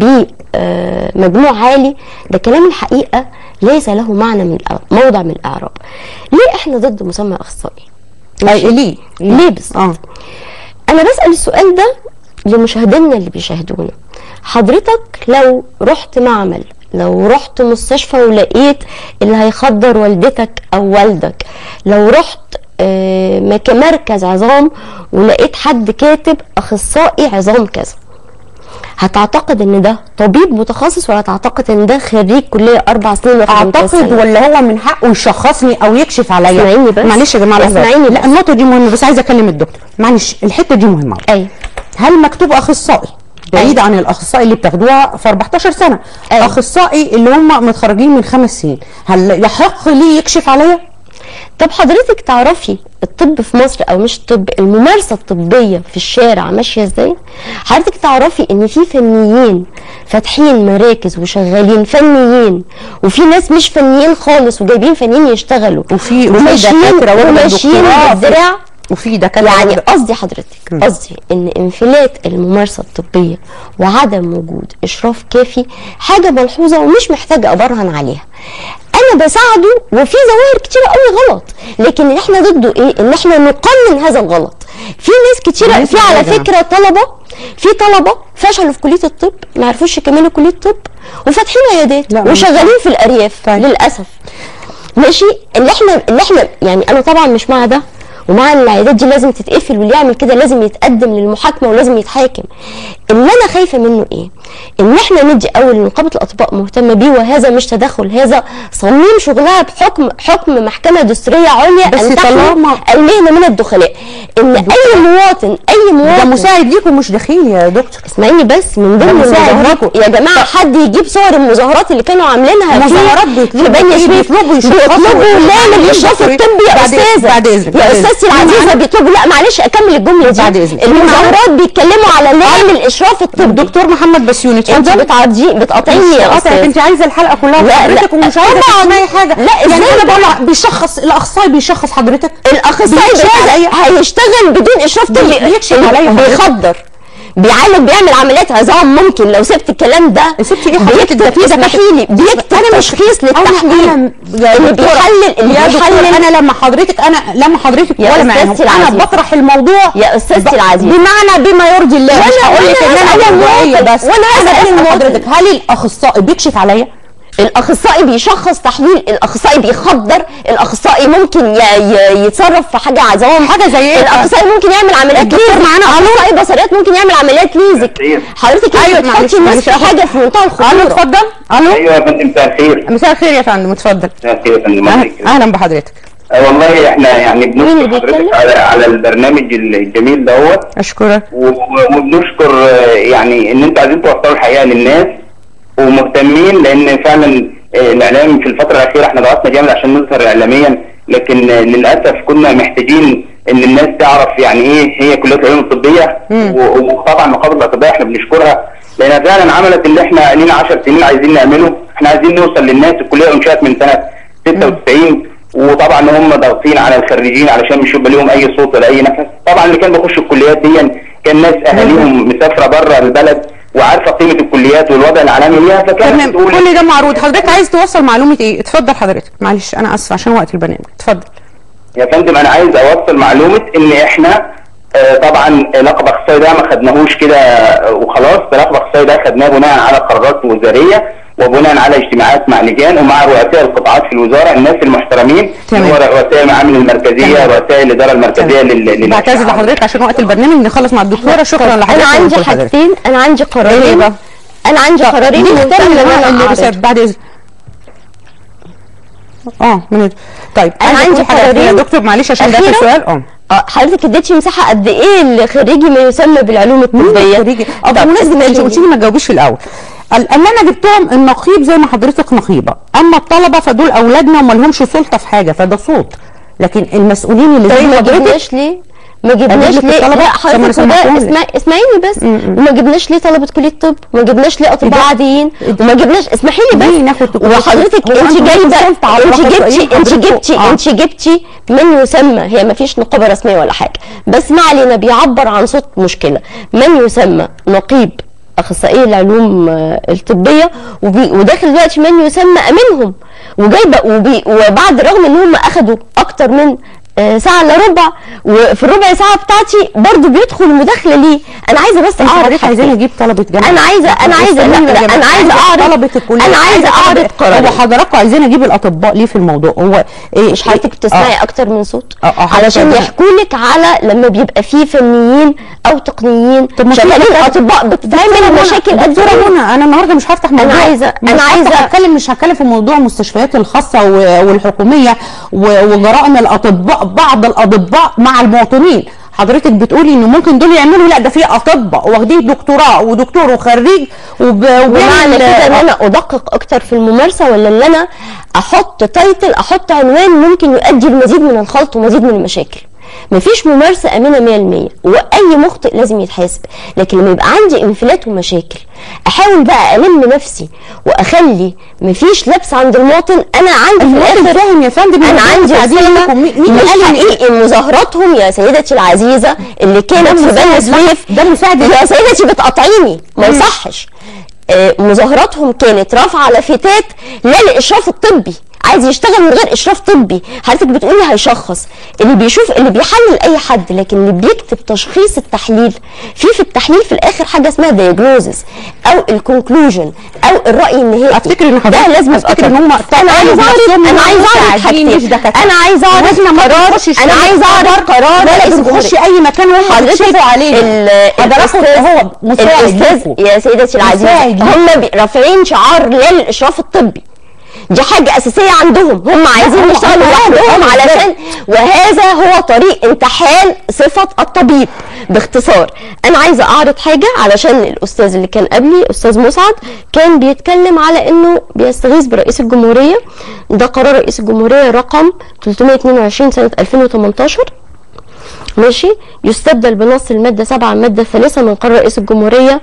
[SPEAKER 19] بمجموع عالي ده كلام الحقيقه ليس له معنى من الأ- موضع من الاعراب ليه احنا ضد مسمى اخصائي
[SPEAKER 1] أي ليه
[SPEAKER 19] ليه بالظبط آه. انا بسال السؤال ده لمشاهدينا اللي بيشاهدونا حضرتك لو رحت معمل لو رحت مستشفى ولقيت اللي هيخدر والدتك او والدك لو رحت آه، مك- مركز عظام ولقيت حد كاتب اخصائي عظام كذا هتعتقد ان ده طبيب متخصص ولا تعتقد ان ده خريج كليه اربع سنين واخد امتياز
[SPEAKER 1] اعتقد
[SPEAKER 19] سنة؟
[SPEAKER 1] ولا هو من حقه يشخصني او يكشف عليا
[SPEAKER 19] اسمعيني بس.
[SPEAKER 1] معلش يا جماعه لحظة.
[SPEAKER 19] اسمعيني
[SPEAKER 1] لا
[SPEAKER 19] بس.
[SPEAKER 1] النقطه دي مهمه بس عايزه اكلم الدكتور معلش الحته دي مهمه
[SPEAKER 19] ايوه
[SPEAKER 1] هل مكتوب اخصائي بعيد عن الاخصائي اللي بتاخدوها في 14 سنه أيوة. اخصائي اللي هم متخرجين من خمس سنين هل يحق ليه يكشف عليا
[SPEAKER 19] طب حضرتك تعرفي الطب في مصر او مش الطب الممارسه الطبيه في الشارع ماشيه ازاي حضرتك تعرفي ان في فنيين فاتحين مراكز وشغالين فنيين وفي ناس مش فنيين خالص وجايبين فنيين يشتغلوا
[SPEAKER 1] وفي
[SPEAKER 19] وماشيين
[SPEAKER 1] دكاترة واخدة
[SPEAKER 19] وماشيين
[SPEAKER 1] دكتوراه في-
[SPEAKER 19] بالدراع
[SPEAKER 1] وفي دكاتره
[SPEAKER 19] يعني
[SPEAKER 1] واخدة-
[SPEAKER 19] قصدي حضرتك قصدي ان انفلات الممارسه الطبيه وعدم وجود اشراف كافي حاجه ملحوظه ومش محتاجه ابرهن عليها انا بساعده وفي ظواهر كتيره قوي غلط لكن اللي احنا ضده ايه ان احنا نقنن هذا الغلط في ناس كتيره
[SPEAKER 1] عايز
[SPEAKER 19] في على
[SPEAKER 1] حاجة.
[SPEAKER 19] فكره طلبه في طلبه فشلوا في كليه الطب ما عرفوش يكملوا كليه الطب وفاتحين عيادات
[SPEAKER 1] لا،
[SPEAKER 19] وشغالين في الارياف للاسف ماشي اللي احنا اللي احنا يعني انا طبعا مش مع ده ومع ان العيادات دي لازم تتقفل واللي يعمل كده لازم يتقدم للمحاكمه ولازم يتحاكم اللي انا خايفه منه ايه ان احنا ندي اول نقابه الاطباء مهتمه بيه وهذا مش تدخل هذا صميم شغلها بحكم حكم محكمه دستوريه عليا
[SPEAKER 1] بس
[SPEAKER 19] ان تحمي
[SPEAKER 1] طالما-
[SPEAKER 19] المهنه من الدخلاء ان اي مواطن اي مواطن
[SPEAKER 1] ده مساعد ليكم مش دخيل يا دكتور
[SPEAKER 19] اسمعيني بس من
[SPEAKER 1] ده
[SPEAKER 19] ضمن
[SPEAKER 1] مساعد
[SPEAKER 19] المظاهرات
[SPEAKER 1] ليكم.
[SPEAKER 19] يا جماعه حد يجيب صور المظاهرات اللي كانوا عاملينها في-
[SPEAKER 1] مظاهرات بيطلبوا
[SPEAKER 19] في بني
[SPEAKER 1] إيه؟
[SPEAKER 19] سويف
[SPEAKER 1] بيطلبوا يشخصوا
[SPEAKER 19] بيطلبوا
[SPEAKER 1] إيه؟
[SPEAKER 19] لا من الاشراف
[SPEAKER 1] يشخصوا إيه؟
[SPEAKER 19] الطبي يا
[SPEAKER 1] بعد-
[SPEAKER 19] استاذه
[SPEAKER 1] بعد إذنك،
[SPEAKER 19] يا
[SPEAKER 1] بعد إذنك.
[SPEAKER 19] استاذتي
[SPEAKER 1] مين
[SPEAKER 19] العزيزه
[SPEAKER 1] معانا؟
[SPEAKER 19] بيطلبوا لا معلش اكمل الجمله دي
[SPEAKER 1] بعد إذنك. مين
[SPEAKER 19] المظاهرات بيتكلموا على لا من الاشراف الطبي
[SPEAKER 1] الدكتور محمد بسيوني
[SPEAKER 19] انت
[SPEAKER 1] اتفضل
[SPEAKER 19] بتعرضي بتقاطعيني يا
[SPEAKER 1] قاطعك
[SPEAKER 19] استاذ
[SPEAKER 1] انت عايزه الحلقه كلها
[SPEAKER 19] لا، لا.
[SPEAKER 1] حضرتك ومش عايزه
[SPEAKER 19] طبعاً.
[SPEAKER 1] تسمعي حاجه
[SPEAKER 19] لا،
[SPEAKER 1] يعني
[SPEAKER 19] إزاي
[SPEAKER 1] انا
[SPEAKER 19] ده؟
[SPEAKER 1] بقول لك بيشخص الاخصائي بيشخص حضرتك
[SPEAKER 19] الاخصائي
[SPEAKER 1] بيكشف
[SPEAKER 19] ده
[SPEAKER 1] عليا.
[SPEAKER 19] هيشتغل بدون اشراف
[SPEAKER 1] بي-
[SPEAKER 19] طبي
[SPEAKER 1] بيكشف عليا حضرتك.
[SPEAKER 19] بيخدر بيعالج بيعمل عمليات عظام ممكن لو سبت الكلام ده
[SPEAKER 1] سبتي ايه حضرتك ده في
[SPEAKER 19] بيكتب
[SPEAKER 1] دكاتره
[SPEAKER 19] تحليلي بيكتب
[SPEAKER 1] انا مش
[SPEAKER 19] تشخيص
[SPEAKER 1] انا
[SPEAKER 19] للتحليل
[SPEAKER 1] انا يا
[SPEAKER 19] اللي
[SPEAKER 1] دكتورة،
[SPEAKER 19] بيحلل اللي
[SPEAKER 1] يا دكتورة
[SPEAKER 19] بيحلل
[SPEAKER 1] انا لما حضرتك انا لما حضرتك
[SPEAKER 19] يا
[SPEAKER 1] ولا معاهم
[SPEAKER 19] أستاذتي
[SPEAKER 1] انا
[SPEAKER 19] العزيزة.
[SPEAKER 1] بطرح الموضوع
[SPEAKER 19] يا استاذتي العزيزه
[SPEAKER 1] بمعنى بما يرضي الله مش
[SPEAKER 19] وأنا-
[SPEAKER 1] هقول لك
[SPEAKER 19] وأنا
[SPEAKER 1] ان
[SPEAKER 19] هسأل
[SPEAKER 1] انا موضوعيه
[SPEAKER 19] المواطن.
[SPEAKER 1] بس
[SPEAKER 19] وأنا
[SPEAKER 1] انا
[SPEAKER 19] هسأل
[SPEAKER 1] بسال
[SPEAKER 19] المواطن.
[SPEAKER 1] حضرتك هل الاخصائي بيكشف عليا
[SPEAKER 19] الاخصائي بيشخص تحليل الاخصائي بيخدر الاخصائي ممكن ي... ي... يتصرف في حاجه عظام
[SPEAKER 1] حاجة زي إيه؟
[SPEAKER 19] الاخصائي ممكن يعمل عمليات
[SPEAKER 1] الدكتور
[SPEAKER 19] ليزك
[SPEAKER 1] معانا.
[SPEAKER 19] اخصائي بصريات ممكن يعمل عمليات ليزك حضرتك
[SPEAKER 1] أيوة،
[SPEAKER 19] انت
[SPEAKER 1] معلش،
[SPEAKER 19] بتحطي الناس
[SPEAKER 1] معلش.
[SPEAKER 19] في حاجه في منتهى
[SPEAKER 1] الو
[SPEAKER 19] الخطوره
[SPEAKER 1] اتفضل الو
[SPEAKER 20] ايوه يا فندم مساء الخير
[SPEAKER 1] مساء الخير يا فندم اتفضل
[SPEAKER 20] مساء الخير يا فندم الله
[SPEAKER 1] أهلا-
[SPEAKER 20] يكرمك.
[SPEAKER 1] اهلا بحضرتك
[SPEAKER 20] آه، والله احنا يعني
[SPEAKER 19] مين اللي
[SPEAKER 20] بنشكر
[SPEAKER 19] بيتكلم؟
[SPEAKER 20] حضرتك على, على البرنامج الجميل دوت
[SPEAKER 1] اشكرك
[SPEAKER 20] و- و- وبنشكر آه، يعني ان انتوا عايزين توصلوا الحقيقه للناس ومهتمين لان فعلا آه، الاعلام في الفتره الاخيره احنا ضغطنا جامد عشان نظهر اعلاميا لكن آه، للاسف كنا محتاجين ان الناس تعرف يعني ايه هي كليه العلوم الطبيه و- وطبعا نقابه الاطباء احنا بنشكرها لانها فعلا عملت اللي احنا لينا 10 سنين عايزين نعمله احنا عايزين نوصل للناس الكليه انشات من سنه 96 وطبعا هم ضاغطين على الخريجين علشان مش يبقى لهم اي صوت ولا اي نفس طبعا اللي كان بيخش الكليات دي كان ناس اهاليهم مسافره بره البلد وعارفه قيمه الكليات والوضع العالمي ليها فكانت
[SPEAKER 1] تمام
[SPEAKER 20] بتقول
[SPEAKER 1] كل ده معروض حضرتك عايز توصل معلومه ايه اتفضل حضرتك معلش انا اسف عشان وقت البرنامج اتفضل
[SPEAKER 20] يا فندم انا عايز اوصل معلومه ان احنا آه، طبعا لقب اخصائي ده ما خدناهوش كده آه، وخلاص ده لقب اخصائي ده خدناه بناء على قرارات وزاريه وبناء على اجتماعات مع لجان ومع رؤساء القطاعات في الوزاره الناس المحترمين
[SPEAKER 1] تمام.
[SPEAKER 20] هو رؤساء المعامل المركزيه رؤساء الاداره المركزيه لل- لل-
[SPEAKER 1] بعتذر لحضرتك عشان وقت البرنامج نخلص مع الدكتوره شكرا لحضرتك
[SPEAKER 19] انا عندي
[SPEAKER 1] ولكل حضرتك.
[SPEAKER 19] حاجتين انا عندي
[SPEAKER 1] إيه
[SPEAKER 19] قرارين
[SPEAKER 1] بقى؟
[SPEAKER 19] انا عندي قرارين
[SPEAKER 1] دي
[SPEAKER 19] مهتمة
[SPEAKER 1] مهتم
[SPEAKER 19] ان انا
[SPEAKER 1] اللي
[SPEAKER 19] أعرض.
[SPEAKER 1] بيسافر بعد اذن اه من طيب
[SPEAKER 19] انا
[SPEAKER 1] عايزة
[SPEAKER 19] عندي
[SPEAKER 1] أقول حاجة أخيرة.
[SPEAKER 19] قرارين
[SPEAKER 1] يا دكتور معلش عشان ده
[SPEAKER 19] أخيرة.
[SPEAKER 1] آخر سؤال اه
[SPEAKER 19] اه حضرتك اديتي مساحه قد ايه لخريجي ما يسمى بالعلوم الطبيه
[SPEAKER 1] خريجي اه بالمناسبه انت قلتي لي ما تجاوبيش في الاول ال- اللي انا جبتهم النقيب زي ما حضرتك نقيبه اما الطلبه فدول اولادنا وما لهمش سلطه في حاجه فده صوت لكن المسؤولين اللي
[SPEAKER 19] طيب
[SPEAKER 1] زي
[SPEAKER 19] ما
[SPEAKER 1] حضرتك
[SPEAKER 19] جبناش ليه؟ ما جبناش
[SPEAKER 1] أجيب لك
[SPEAKER 19] ليه؟
[SPEAKER 1] الطلبة؟
[SPEAKER 19] لا
[SPEAKER 1] طب ما أنا
[SPEAKER 19] حضرتك ده
[SPEAKER 1] سمعتهم لك.
[SPEAKER 19] اسمع اسمعيني بس وما جبناش ليه طلبة كلية طب؟ وما جبناش ليه اطباء عاديين؟ وما جبناش اسمحي لي بس وحضرتك
[SPEAKER 1] هو
[SPEAKER 19] انت
[SPEAKER 1] أنتوا
[SPEAKER 19] جايبه
[SPEAKER 1] بتسلطوا على
[SPEAKER 19] انت
[SPEAKER 1] الأخصائيين
[SPEAKER 19] جبتي انت
[SPEAKER 1] حضرتكوا.
[SPEAKER 19] جبتي
[SPEAKER 1] آه.
[SPEAKER 19] انت جبتي من يسمى هي ما فيش نقابه رسميه ولا حاجه بس ما علينا بيعبر عن صوت مشكله من يسمى نقيب اخصائي العلوم آه، الطبيه وبي وداخل دلوقتي من يسمى امينهم وجايبه وبي وبعد الرغم ان هم اخذوا اكتر من آه، ساعة الا ربع وفي الربع ساعة بتاعتي برضو بيدخل مداخلة ليه أنا عايزة بس
[SPEAKER 1] انت
[SPEAKER 19] أعرض
[SPEAKER 1] حضرتك عايزين
[SPEAKER 19] حاجتين.
[SPEAKER 1] اجيب طلبه جامعه
[SPEAKER 19] أنا عايزة أنا عايزة لا, لا أنا عايزة أعرض
[SPEAKER 1] طلبه الكليه
[SPEAKER 19] أنا عايزة أعرض قرارين
[SPEAKER 1] هو حضراتكم عايزين اجيب الاطباء ليه في الموضوع هو إيه
[SPEAKER 19] مش حضرتك بتسمعي
[SPEAKER 1] آه.
[SPEAKER 19] اكتر من صوت
[SPEAKER 1] آه، آه،
[SPEAKER 19] علشان
[SPEAKER 1] حضرتك-
[SPEAKER 19] يحكوا لك على لما بيبقى فيه فنيين او تقنيين
[SPEAKER 1] ما في
[SPEAKER 19] شغالين
[SPEAKER 1] دكتورة-
[SPEAKER 19] اطباء بتعمل مشاكل قد
[SPEAKER 1] دكتوره
[SPEAKER 19] إيه؟
[SPEAKER 1] منى انا النهارده مش هفتح موضوع
[SPEAKER 19] عايزة-
[SPEAKER 1] مش
[SPEAKER 19] أنا
[SPEAKER 1] هفتح
[SPEAKER 19] عايزة-
[SPEAKER 1] هتكلم مش هتكلم في موضوع المستشفيات الخاصه و- والحكوميه و- وجرائم الاطباء بعض الاطباء مع المواطنين حضرتك بتقولي ان ممكن دول يعملوا لا ده في اطباء واخدين دكتوراه ودكتور وخريج وب...
[SPEAKER 19] ومعنى
[SPEAKER 1] وبيعمل-
[SPEAKER 19] كده ان انا ادقق اكتر في الممارسه ولا ان انا احط تايتل احط عنوان ممكن يؤدي لمزيد من الخلط ومزيد من المشاكل مفيش ممارسه امنه 100% واي مخطئ لازم يتحاسب لكن لما يبقى عندي انفلات ومشاكل احاول بقى الم نفسي واخلي مفيش لبس عند المواطن انا عندي في
[SPEAKER 1] المواطن
[SPEAKER 19] الاخر
[SPEAKER 1] فاهم يا فندم
[SPEAKER 19] انا
[SPEAKER 1] إن
[SPEAKER 19] عندي
[SPEAKER 1] ده تعديل
[SPEAKER 19] رسالة
[SPEAKER 1] منكم. مين- مين
[SPEAKER 19] مش
[SPEAKER 1] قال إن-
[SPEAKER 19] حقيقي مظاهراتهم يا سيدتي العزيزه اللي كانت في بني
[SPEAKER 1] مساعد
[SPEAKER 19] سويف
[SPEAKER 1] ده مساعد
[SPEAKER 19] يا سيدتي بتقاطعيني ما
[SPEAKER 1] مم.
[SPEAKER 19] يصحش آه، مظاهراتهم كانت رافعه لافتات لا للاشراف الطبي عايز يشتغل من غير اشراف طبي حضرتك بتقولي هيشخص اللي بيشوف اللي بيحلل اي حد لكن اللي بيكتب تشخيص التحليل في في التحليل في الاخر حاجه اسمها دايجنوزس او الكونكلوجن او الراي النهائي
[SPEAKER 1] افتكر ان
[SPEAKER 19] ده
[SPEAKER 1] حضرتك
[SPEAKER 19] لازم يبقى
[SPEAKER 1] افتكر ان هم
[SPEAKER 19] انا عايز اعرض انا عايز اعرض حاجتين انا عايز اعرض
[SPEAKER 1] واحنا ما
[SPEAKER 19] قرار
[SPEAKER 1] بنخشش
[SPEAKER 19] انا
[SPEAKER 1] في
[SPEAKER 19] عايز اعرض قرار
[SPEAKER 1] لا
[SPEAKER 19] رئيس
[SPEAKER 1] بنخش
[SPEAKER 19] الجمهورية.
[SPEAKER 1] اي مكان وهم
[SPEAKER 19] حضرتك
[SPEAKER 1] بيكشفوا علينا
[SPEAKER 19] ال-
[SPEAKER 1] حضراتكم
[SPEAKER 19] الأستاذ-
[SPEAKER 1] هو مساعد
[SPEAKER 19] الاستاذ
[SPEAKER 1] ليكوا.
[SPEAKER 19] يا سيدتي العزيزه
[SPEAKER 1] مساعد ليكوا.
[SPEAKER 19] هم بي- رافعين شعار لا للاشراف الطبي دي حاجة أساسية عندهم هم عايزين
[SPEAKER 1] هم-
[SPEAKER 19] يشتغلوا
[SPEAKER 1] هم عارف-
[SPEAKER 19] لوحدهم
[SPEAKER 1] عارف
[SPEAKER 19] علشان وهذا هو طريق انتحال صفة الطبيب باختصار أنا عايزة أعرض حاجة علشان الأستاذ اللي كان قبلي أستاذ مسعد كان بيتكلم على إنه بيستغيث برئيس الجمهورية ده قرار رئيس الجمهورية رقم 322 سنة 2018 ماشي يستبدل بنص المادة 7 المادة الثالثة من قرار رئيس الجمهورية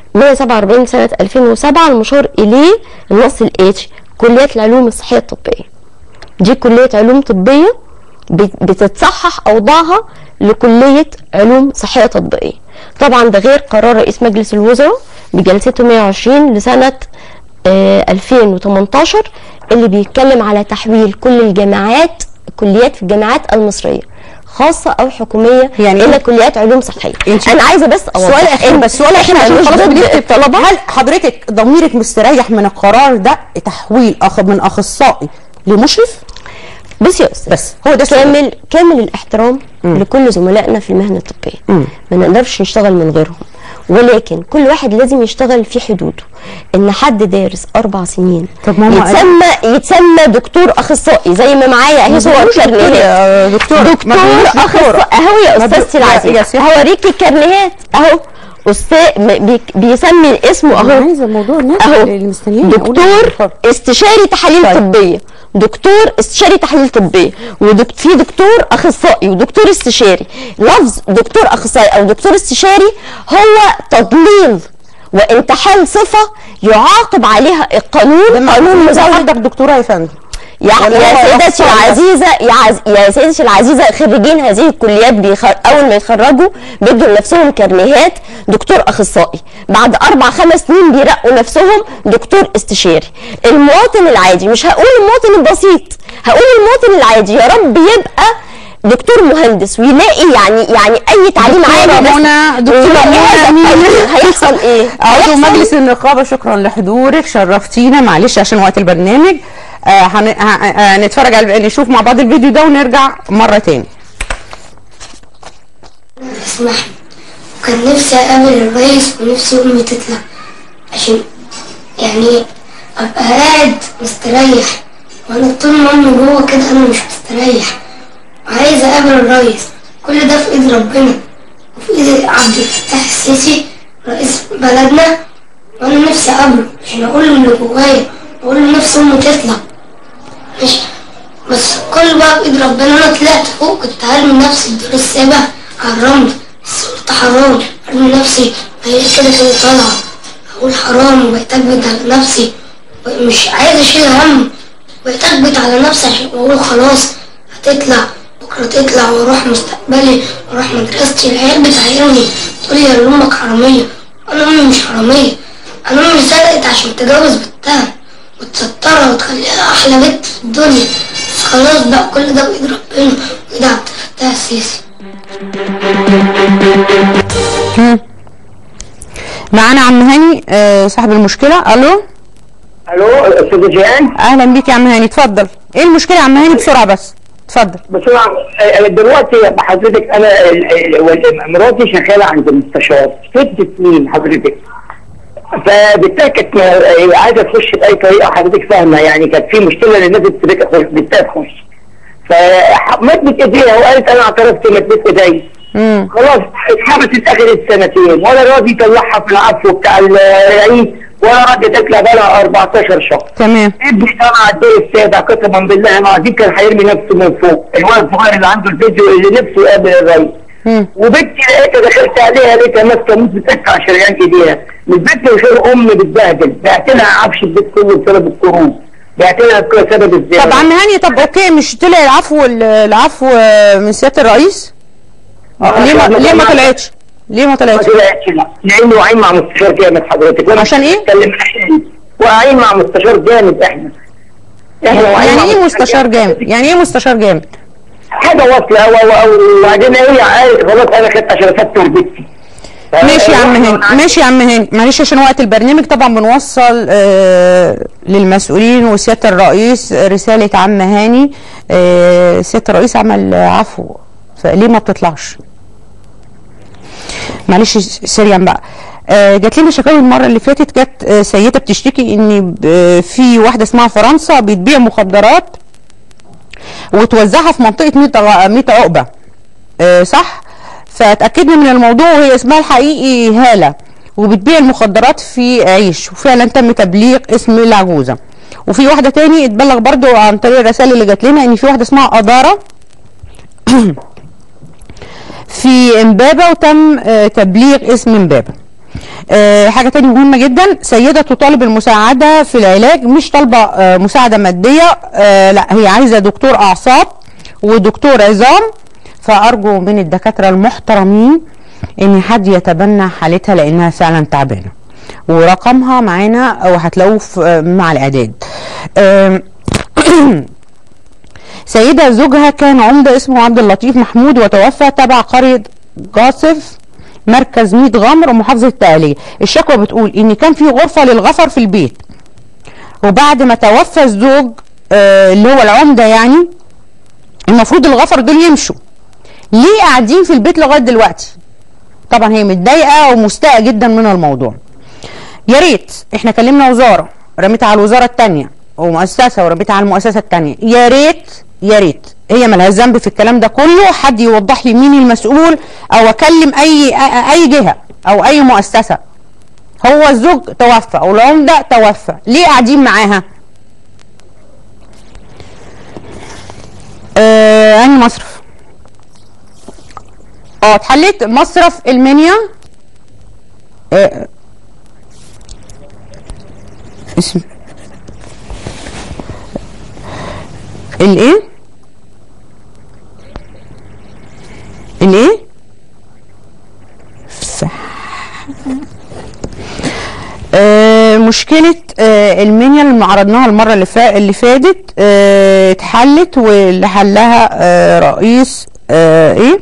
[SPEAKER 19] 147 سنة 2007 المشار إليه النص الآتي كليات العلوم الصحية التطبيقية دي كلية علوم طبية بت- بتتصحح أوضاعها لكلية علوم صحية تطبيقية طبعا ده غير قرار رئيس مجلس الوزراء بجلسته 120 لسنة آه، 2018 اللي بيتكلم على تحويل كل الجامعات كليات في الجامعات المصرية خاصة أو حكومية يعني إلى كليات علوم صحية أنا عايزة بس أوضح
[SPEAKER 1] سؤال اخير
[SPEAKER 19] إن
[SPEAKER 1] بس سؤال اخير
[SPEAKER 19] إحنا
[SPEAKER 1] عشان
[SPEAKER 19] مش
[SPEAKER 1] خلاص
[SPEAKER 19] ضد
[SPEAKER 1] بنكتب
[SPEAKER 19] الطلبة
[SPEAKER 1] هل حضرتك ضميرك مستريح من القرار ده تحويل أخ من اخصائي لمشرف
[SPEAKER 19] بص يا استاذ
[SPEAKER 1] بس هو ده
[SPEAKER 19] كامل كامل الاحترام لكل زملائنا في المهنه الطبيه ما نقدرش نشتغل من غيرهم ولكن كل واحد لازم يشتغل في حدوده ان حد دارس اربع سنين
[SPEAKER 1] طب ما هم
[SPEAKER 19] يتسمى يتسمى دكتور اخصائي زي ما معايا
[SPEAKER 1] ما
[SPEAKER 19] اهي صور
[SPEAKER 1] بيقولوش دكتور
[SPEAKER 19] كارنيهات
[SPEAKER 1] يا دكتور. ما
[SPEAKER 19] دكتور
[SPEAKER 1] بيقولوش دكتور.
[SPEAKER 19] اخصائي اهو يا
[SPEAKER 1] ما بي-
[SPEAKER 19] استاذتي
[SPEAKER 1] يا- يا
[SPEAKER 19] العزيزه
[SPEAKER 1] سيدي.
[SPEAKER 19] هوريكي الكارنيهات اهو استاذ م- بيك- بيسمي اسمه اهو
[SPEAKER 1] أنا عايزه موضوع الناس
[SPEAKER 19] اهو
[SPEAKER 1] اللي مستنيين
[SPEAKER 19] دكتور استشاري تحاليل طبيه دكتور استشاري تحاليل طبيه وفي دكتور اخصائي ودكتور استشاري لفظ دكتور اخصائي او دكتور استشاري هو تضليل وانتحال صفه يعاقب عليها القانون قانون مزاوله
[SPEAKER 1] حضرتك دكتوره يا فندم
[SPEAKER 19] يا,
[SPEAKER 1] ولا
[SPEAKER 19] يا
[SPEAKER 1] هو
[SPEAKER 19] سيدتي
[SPEAKER 1] أخصائي بس؟
[SPEAKER 19] العزيزه يا, عز... يا سيدتي العزيزه خريجين هذه الكليات بيخر... اول ما يتخرجوا بيدوا لنفسهم كارنيهات دكتور اخصائي بعد اربع خمس سنين بيرقوا نفسهم دكتور استشاري المواطن العادي مش هقول المواطن البسيط هقول المواطن العادي يا رب يبقى دكتور مهندس ويلاقي يعني يعني اي تعليم
[SPEAKER 1] دكتورة
[SPEAKER 19] عالي بس
[SPEAKER 1] منى دكتورة
[SPEAKER 19] ويلاقي هذا
[SPEAKER 1] منى
[SPEAKER 19] التعليم هيحصل ايه؟
[SPEAKER 1] عضو
[SPEAKER 19] هيحصل
[SPEAKER 1] مجلس النقابه شكرا لحضورك شرفتينا معلش عشان وقت البرنامج آه هن... ه... آه نتفرج على نشوف مع بعض الفيديو ده ونرجع مره تاني
[SPEAKER 21] اسمح كان نفسي اقابل الرئيس ونفسي امي تطلع عشان يعني ابقى قاعد مستريح وانا طول ما امي جوه كده انا مش مستريح وعايز اقابل الرئيس كل ده في ايد ربنا وفي ايد عبد الفتاح السيسي رئيس بلدنا وانا نفسي اقابله عشان اقول له اللي جوايا واقول له نفسي امي تطلع مش بس كل بقى بإيد ربنا أنا طلعت فوق كنت هرمي نفسي الدور السابع على الرمل بس قلت حرام أرمي نفسي وهي كده كده طالعة أقول حرام وبقيت أكبت على نفسي مش عايز أشيل هم بقيت أكبت على نفسي عشان أقول خلاص هتطلع بكرة تطلع وأروح مستقبلي وأروح مدرستي العيال بتعايرني تقول لي يا أمك حرامية أنا أمي مش حرامية أنا أمي سرقت عشان تجوز بنتها وتسترها وتخليها أحلى بنت في الدنيا بس خلاص بقى كل ده بإيد ربنا وإيد عبد الفتاح السيسي
[SPEAKER 1] مم. معانا عم هاني آه صاحب المشكله الو
[SPEAKER 22] الو استاذ جيهان
[SPEAKER 1] اهلا بيك يا عم هاني اتفضل ايه المشكله يا عم هاني بسرعه بس اتفضل
[SPEAKER 22] بسرعه آه، دلوقتي حضرتك انا ال- ال- وال- مراتي شغاله عند المستشار ست سنين حضرتك فبالتالي كانت آه، عايزه تخش باي طريقه حضرتك فاهمه يعني كانت في مشكله للناس بتبقى تخش بتبقى تخش فمدت ايديها وقالت انا اعترفت مدت ايدي خلاص اتحبست اخر السنتين ولا راضي يطلعها في العفو بتاع العيد ولا راضي تطلع بقى لها 14 شهر
[SPEAKER 1] تمام
[SPEAKER 22] ابني طلع الدور السابع قسما بالله العظيم كان هيرمي نفسه من فوق الولد الصغير اللي عنده الفيديو اللي نفسه يقابل الرئيس وبنتي لقيتها دخلت عليها لقيتها ماسكه موس بتدفع شريان ايديها مش بنت غير ام بتبهدل بعت لها عفش البيت كله بسبب الكروب بعت لها بسبب الزنا
[SPEAKER 1] طب عم هاني طب اوكي مش طلع العفو العفو آه، من سياده الرئيس
[SPEAKER 22] آه،
[SPEAKER 1] ليه ما
[SPEAKER 22] طبعاً.
[SPEAKER 1] ليه ما طلعتش ليه ما طلعتش
[SPEAKER 22] ما طلعتش لا لانه واقعين مع مستشار جامد حضرتك عشان ايه؟ واقعين مع مستشار جامد احنا احنا واقعين
[SPEAKER 1] يعني
[SPEAKER 22] مع
[SPEAKER 1] ايه مستشار جامد يعني ايه مستشار جامد
[SPEAKER 22] حاجه واصله و- و- وبعدين هي عارف خلاص انا خدت عشان افتح بيتي
[SPEAKER 1] ماشي يا عم هاني ماشي يا عم هاني معلش عشان وقت البرنامج طبعا بنوصل آه للمسؤولين وسياده الرئيس رساله عم هاني آه سياده الرئيس عمل عفو فليه ما بتطلعش معلش سريعا بقى آه جات لنا شكاوي المره اللي فاتت جت آه سيده بتشتكي ان آه في واحده اسمها فرنسا بتبيع مخدرات وتوزعها في منطقه 100 100 عقبه آه صح فاتاكدنا من الموضوع وهي اسمها الحقيقي هاله وبتبيع المخدرات في عيش وفعلا تم تبليغ اسم العجوزه وفي واحده تاني اتبلغ برضو عن طريق الرسائل اللي جات لنا ان في واحده اسمها اداره في امبابه وتم آه، تبليغ اسم امبابه آه، حاجه تانية مهمه جدا سيده تطالب المساعده في العلاج مش طالبه آه، مساعده ماديه آه، لا هي عايزه دكتور اعصاب ودكتور عظام فارجو من الدكاتره المحترمين ان حد يتبنى حالتها لانها فعلا تعبانه ورقمها معانا وهتلاقوه في- مع الاعداد آم، سيدة زوجها كان عمدة اسمه عبد اللطيف محمود وتوفى تبع قرية قاصف مركز ميت غمر ومحافظة التقالية الشكوى بتقول ان كان في غرفة للغفر في البيت وبعد ما توفى الزوج آه اللي هو العمدة يعني المفروض الغفر دول يمشوا ليه قاعدين في البيت لغاية دلوقتي طبعا هي متضايقة ومستاءة جدا من الموضوع يا ريت احنا كلمنا وزارة رميتها على الوزارة التانية ومؤسسة ورميتها على المؤسسة التانية يا ريت يا ريت هي مالهاش ذنب في الكلام ده كله حد يوضح لي مين المسؤول او اكلم اي اي جهه او اي مؤسسه هو الزوج توفى او العمده توفى ليه قاعدين معاها آه انهي مصرف اه اتحلت مصرف المنيا آه اسم الايه الايه صح آه مشكلة آه المنيا اللي عرضناها المرة اللي, فا اللي فاتت آه اتحلت واللي حلها آه رئيس آه ايه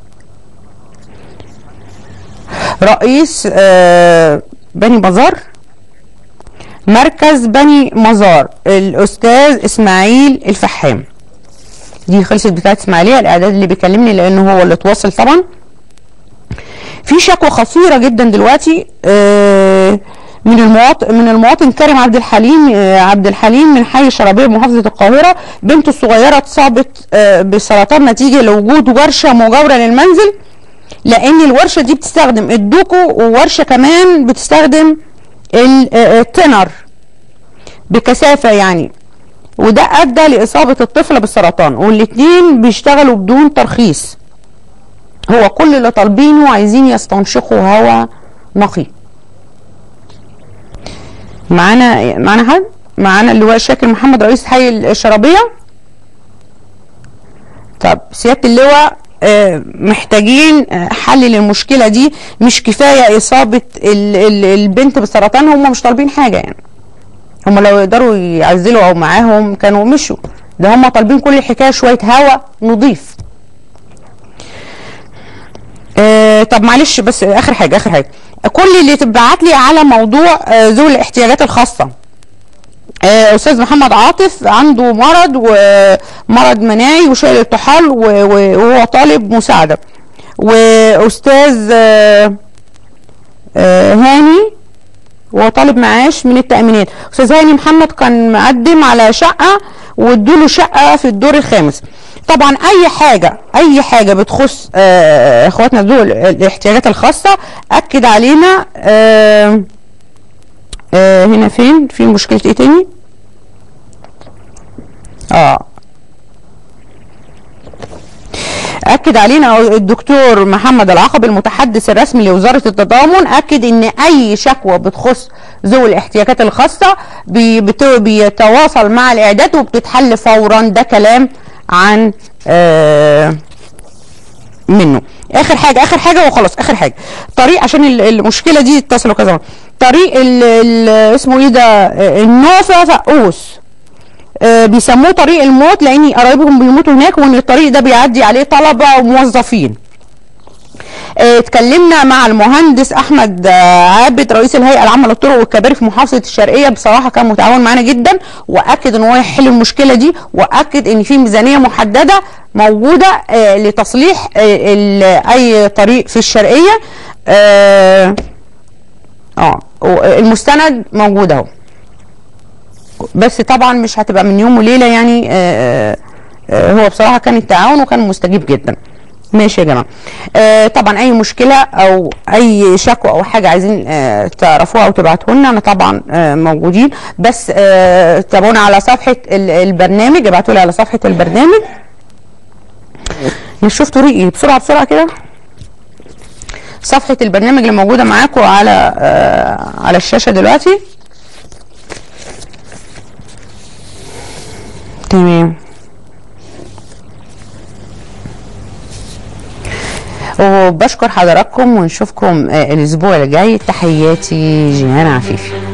[SPEAKER 1] رئيس آه بني بازار مركز بني مزار الاستاذ اسماعيل الفحام دي خلصت بتاعت اسماعيليه الاعداد اللي بيكلمني لانه هو اللي اتواصل طبعا في شكوى خطيره جدا دلوقتي آه من المواطن من المواطن كريم عبد الحليم آه عبد الحليم من حي الشرابيه بمحافظه القاهره بنته الصغيره اتصابت آه بسرطان نتيجه لوجود ورشه مجاوره للمنزل لان الورشه دي بتستخدم الدوكو وورشه كمان بتستخدم التنر بكثافه يعني وده ادى لاصابه الطفله بالسرطان والاثنين بيشتغلوا بدون ترخيص هو كل اللي طالبينه عايزين يستنشقوا هواء نقي معانا معانا حد معانا اللواء شاكر محمد رئيس حي الشرابيه طب سياده اللواء محتاجين حل للمشكله دي مش كفايه اصابه ال ال البنت بالسرطان هم مش طالبين حاجه يعني هم لو يقدروا يعزلوا او معاهم كانوا مشوا ده هم طالبين كل الحكايه شويه هواء نظيف آه طب معلش بس اخر حاجه اخر حاجه كل اللي تبعت لي على موضوع آه ذوي الاحتياجات الخاصه آه استاذ محمد عاطف عنده مرض ومرض مناعي وشايل الطحال وهو طالب مساعده واستاذ آه آه هاني وهو طالب معاش من التأمينات أستاذ هاني محمد كان مقدم على شقة وادوله شقة في الدور الخامس طبعا أي حاجة أي حاجة بتخص آه إخواتنا ذوي الاحتياجات الخاصة أكد علينا آه آه هنا فين في مشكلة إيه تاني اه اكد علينا الدكتور محمد العقب المتحدث الرسمي لوزاره التضامن اكد ان اي شكوى بتخص ذوي الاحتياجات الخاصه بيتواصل مع الاعداد وبتتحل فورا ده كلام عن آه منه اخر حاجه اخر حاجه وخلاص اخر حاجه طريق عشان المشكله دي اتصلوا كذا طريق ال ال اسمه ايه ده النوفه فقوس آه بيسموه طريق الموت لان قرايبهم بيموتوا هناك وان الطريق ده بيعدي عليه طلبه وموظفين آه اتكلمنا مع المهندس احمد آه عابد رئيس الهيئه العامه للطرق والكباري في محافظه الشرقيه بصراحه كان متعاون معانا جدا واكد ان هو يحل المشكله دي واكد ان في ميزانيه محدده موجوده لتصليح اي طريق في الشرقيه اه المستند موجود اهو بس طبعا مش هتبقى من يوم وليله يعني آآ آآ هو بصراحه كان التعاون وكان مستجيب جدا ماشي يا جماعه آه طبعا اي مشكله او اي شكوى او حاجه عايزين آه تعرفوها او تبعتوا لنا انا طبعا آه موجودين بس آه تابعونا على صفحه البرنامج ابعتوا لي على صفحه البرنامج نشوف طريقي بسرعه بسرعه كده صفحه البرنامج اللي موجوده معاكم على آه على الشاشه دلوقتي تمام وبشكر حضراتكم ونشوفكم الاسبوع الجاي تحياتي جيهان عفيفي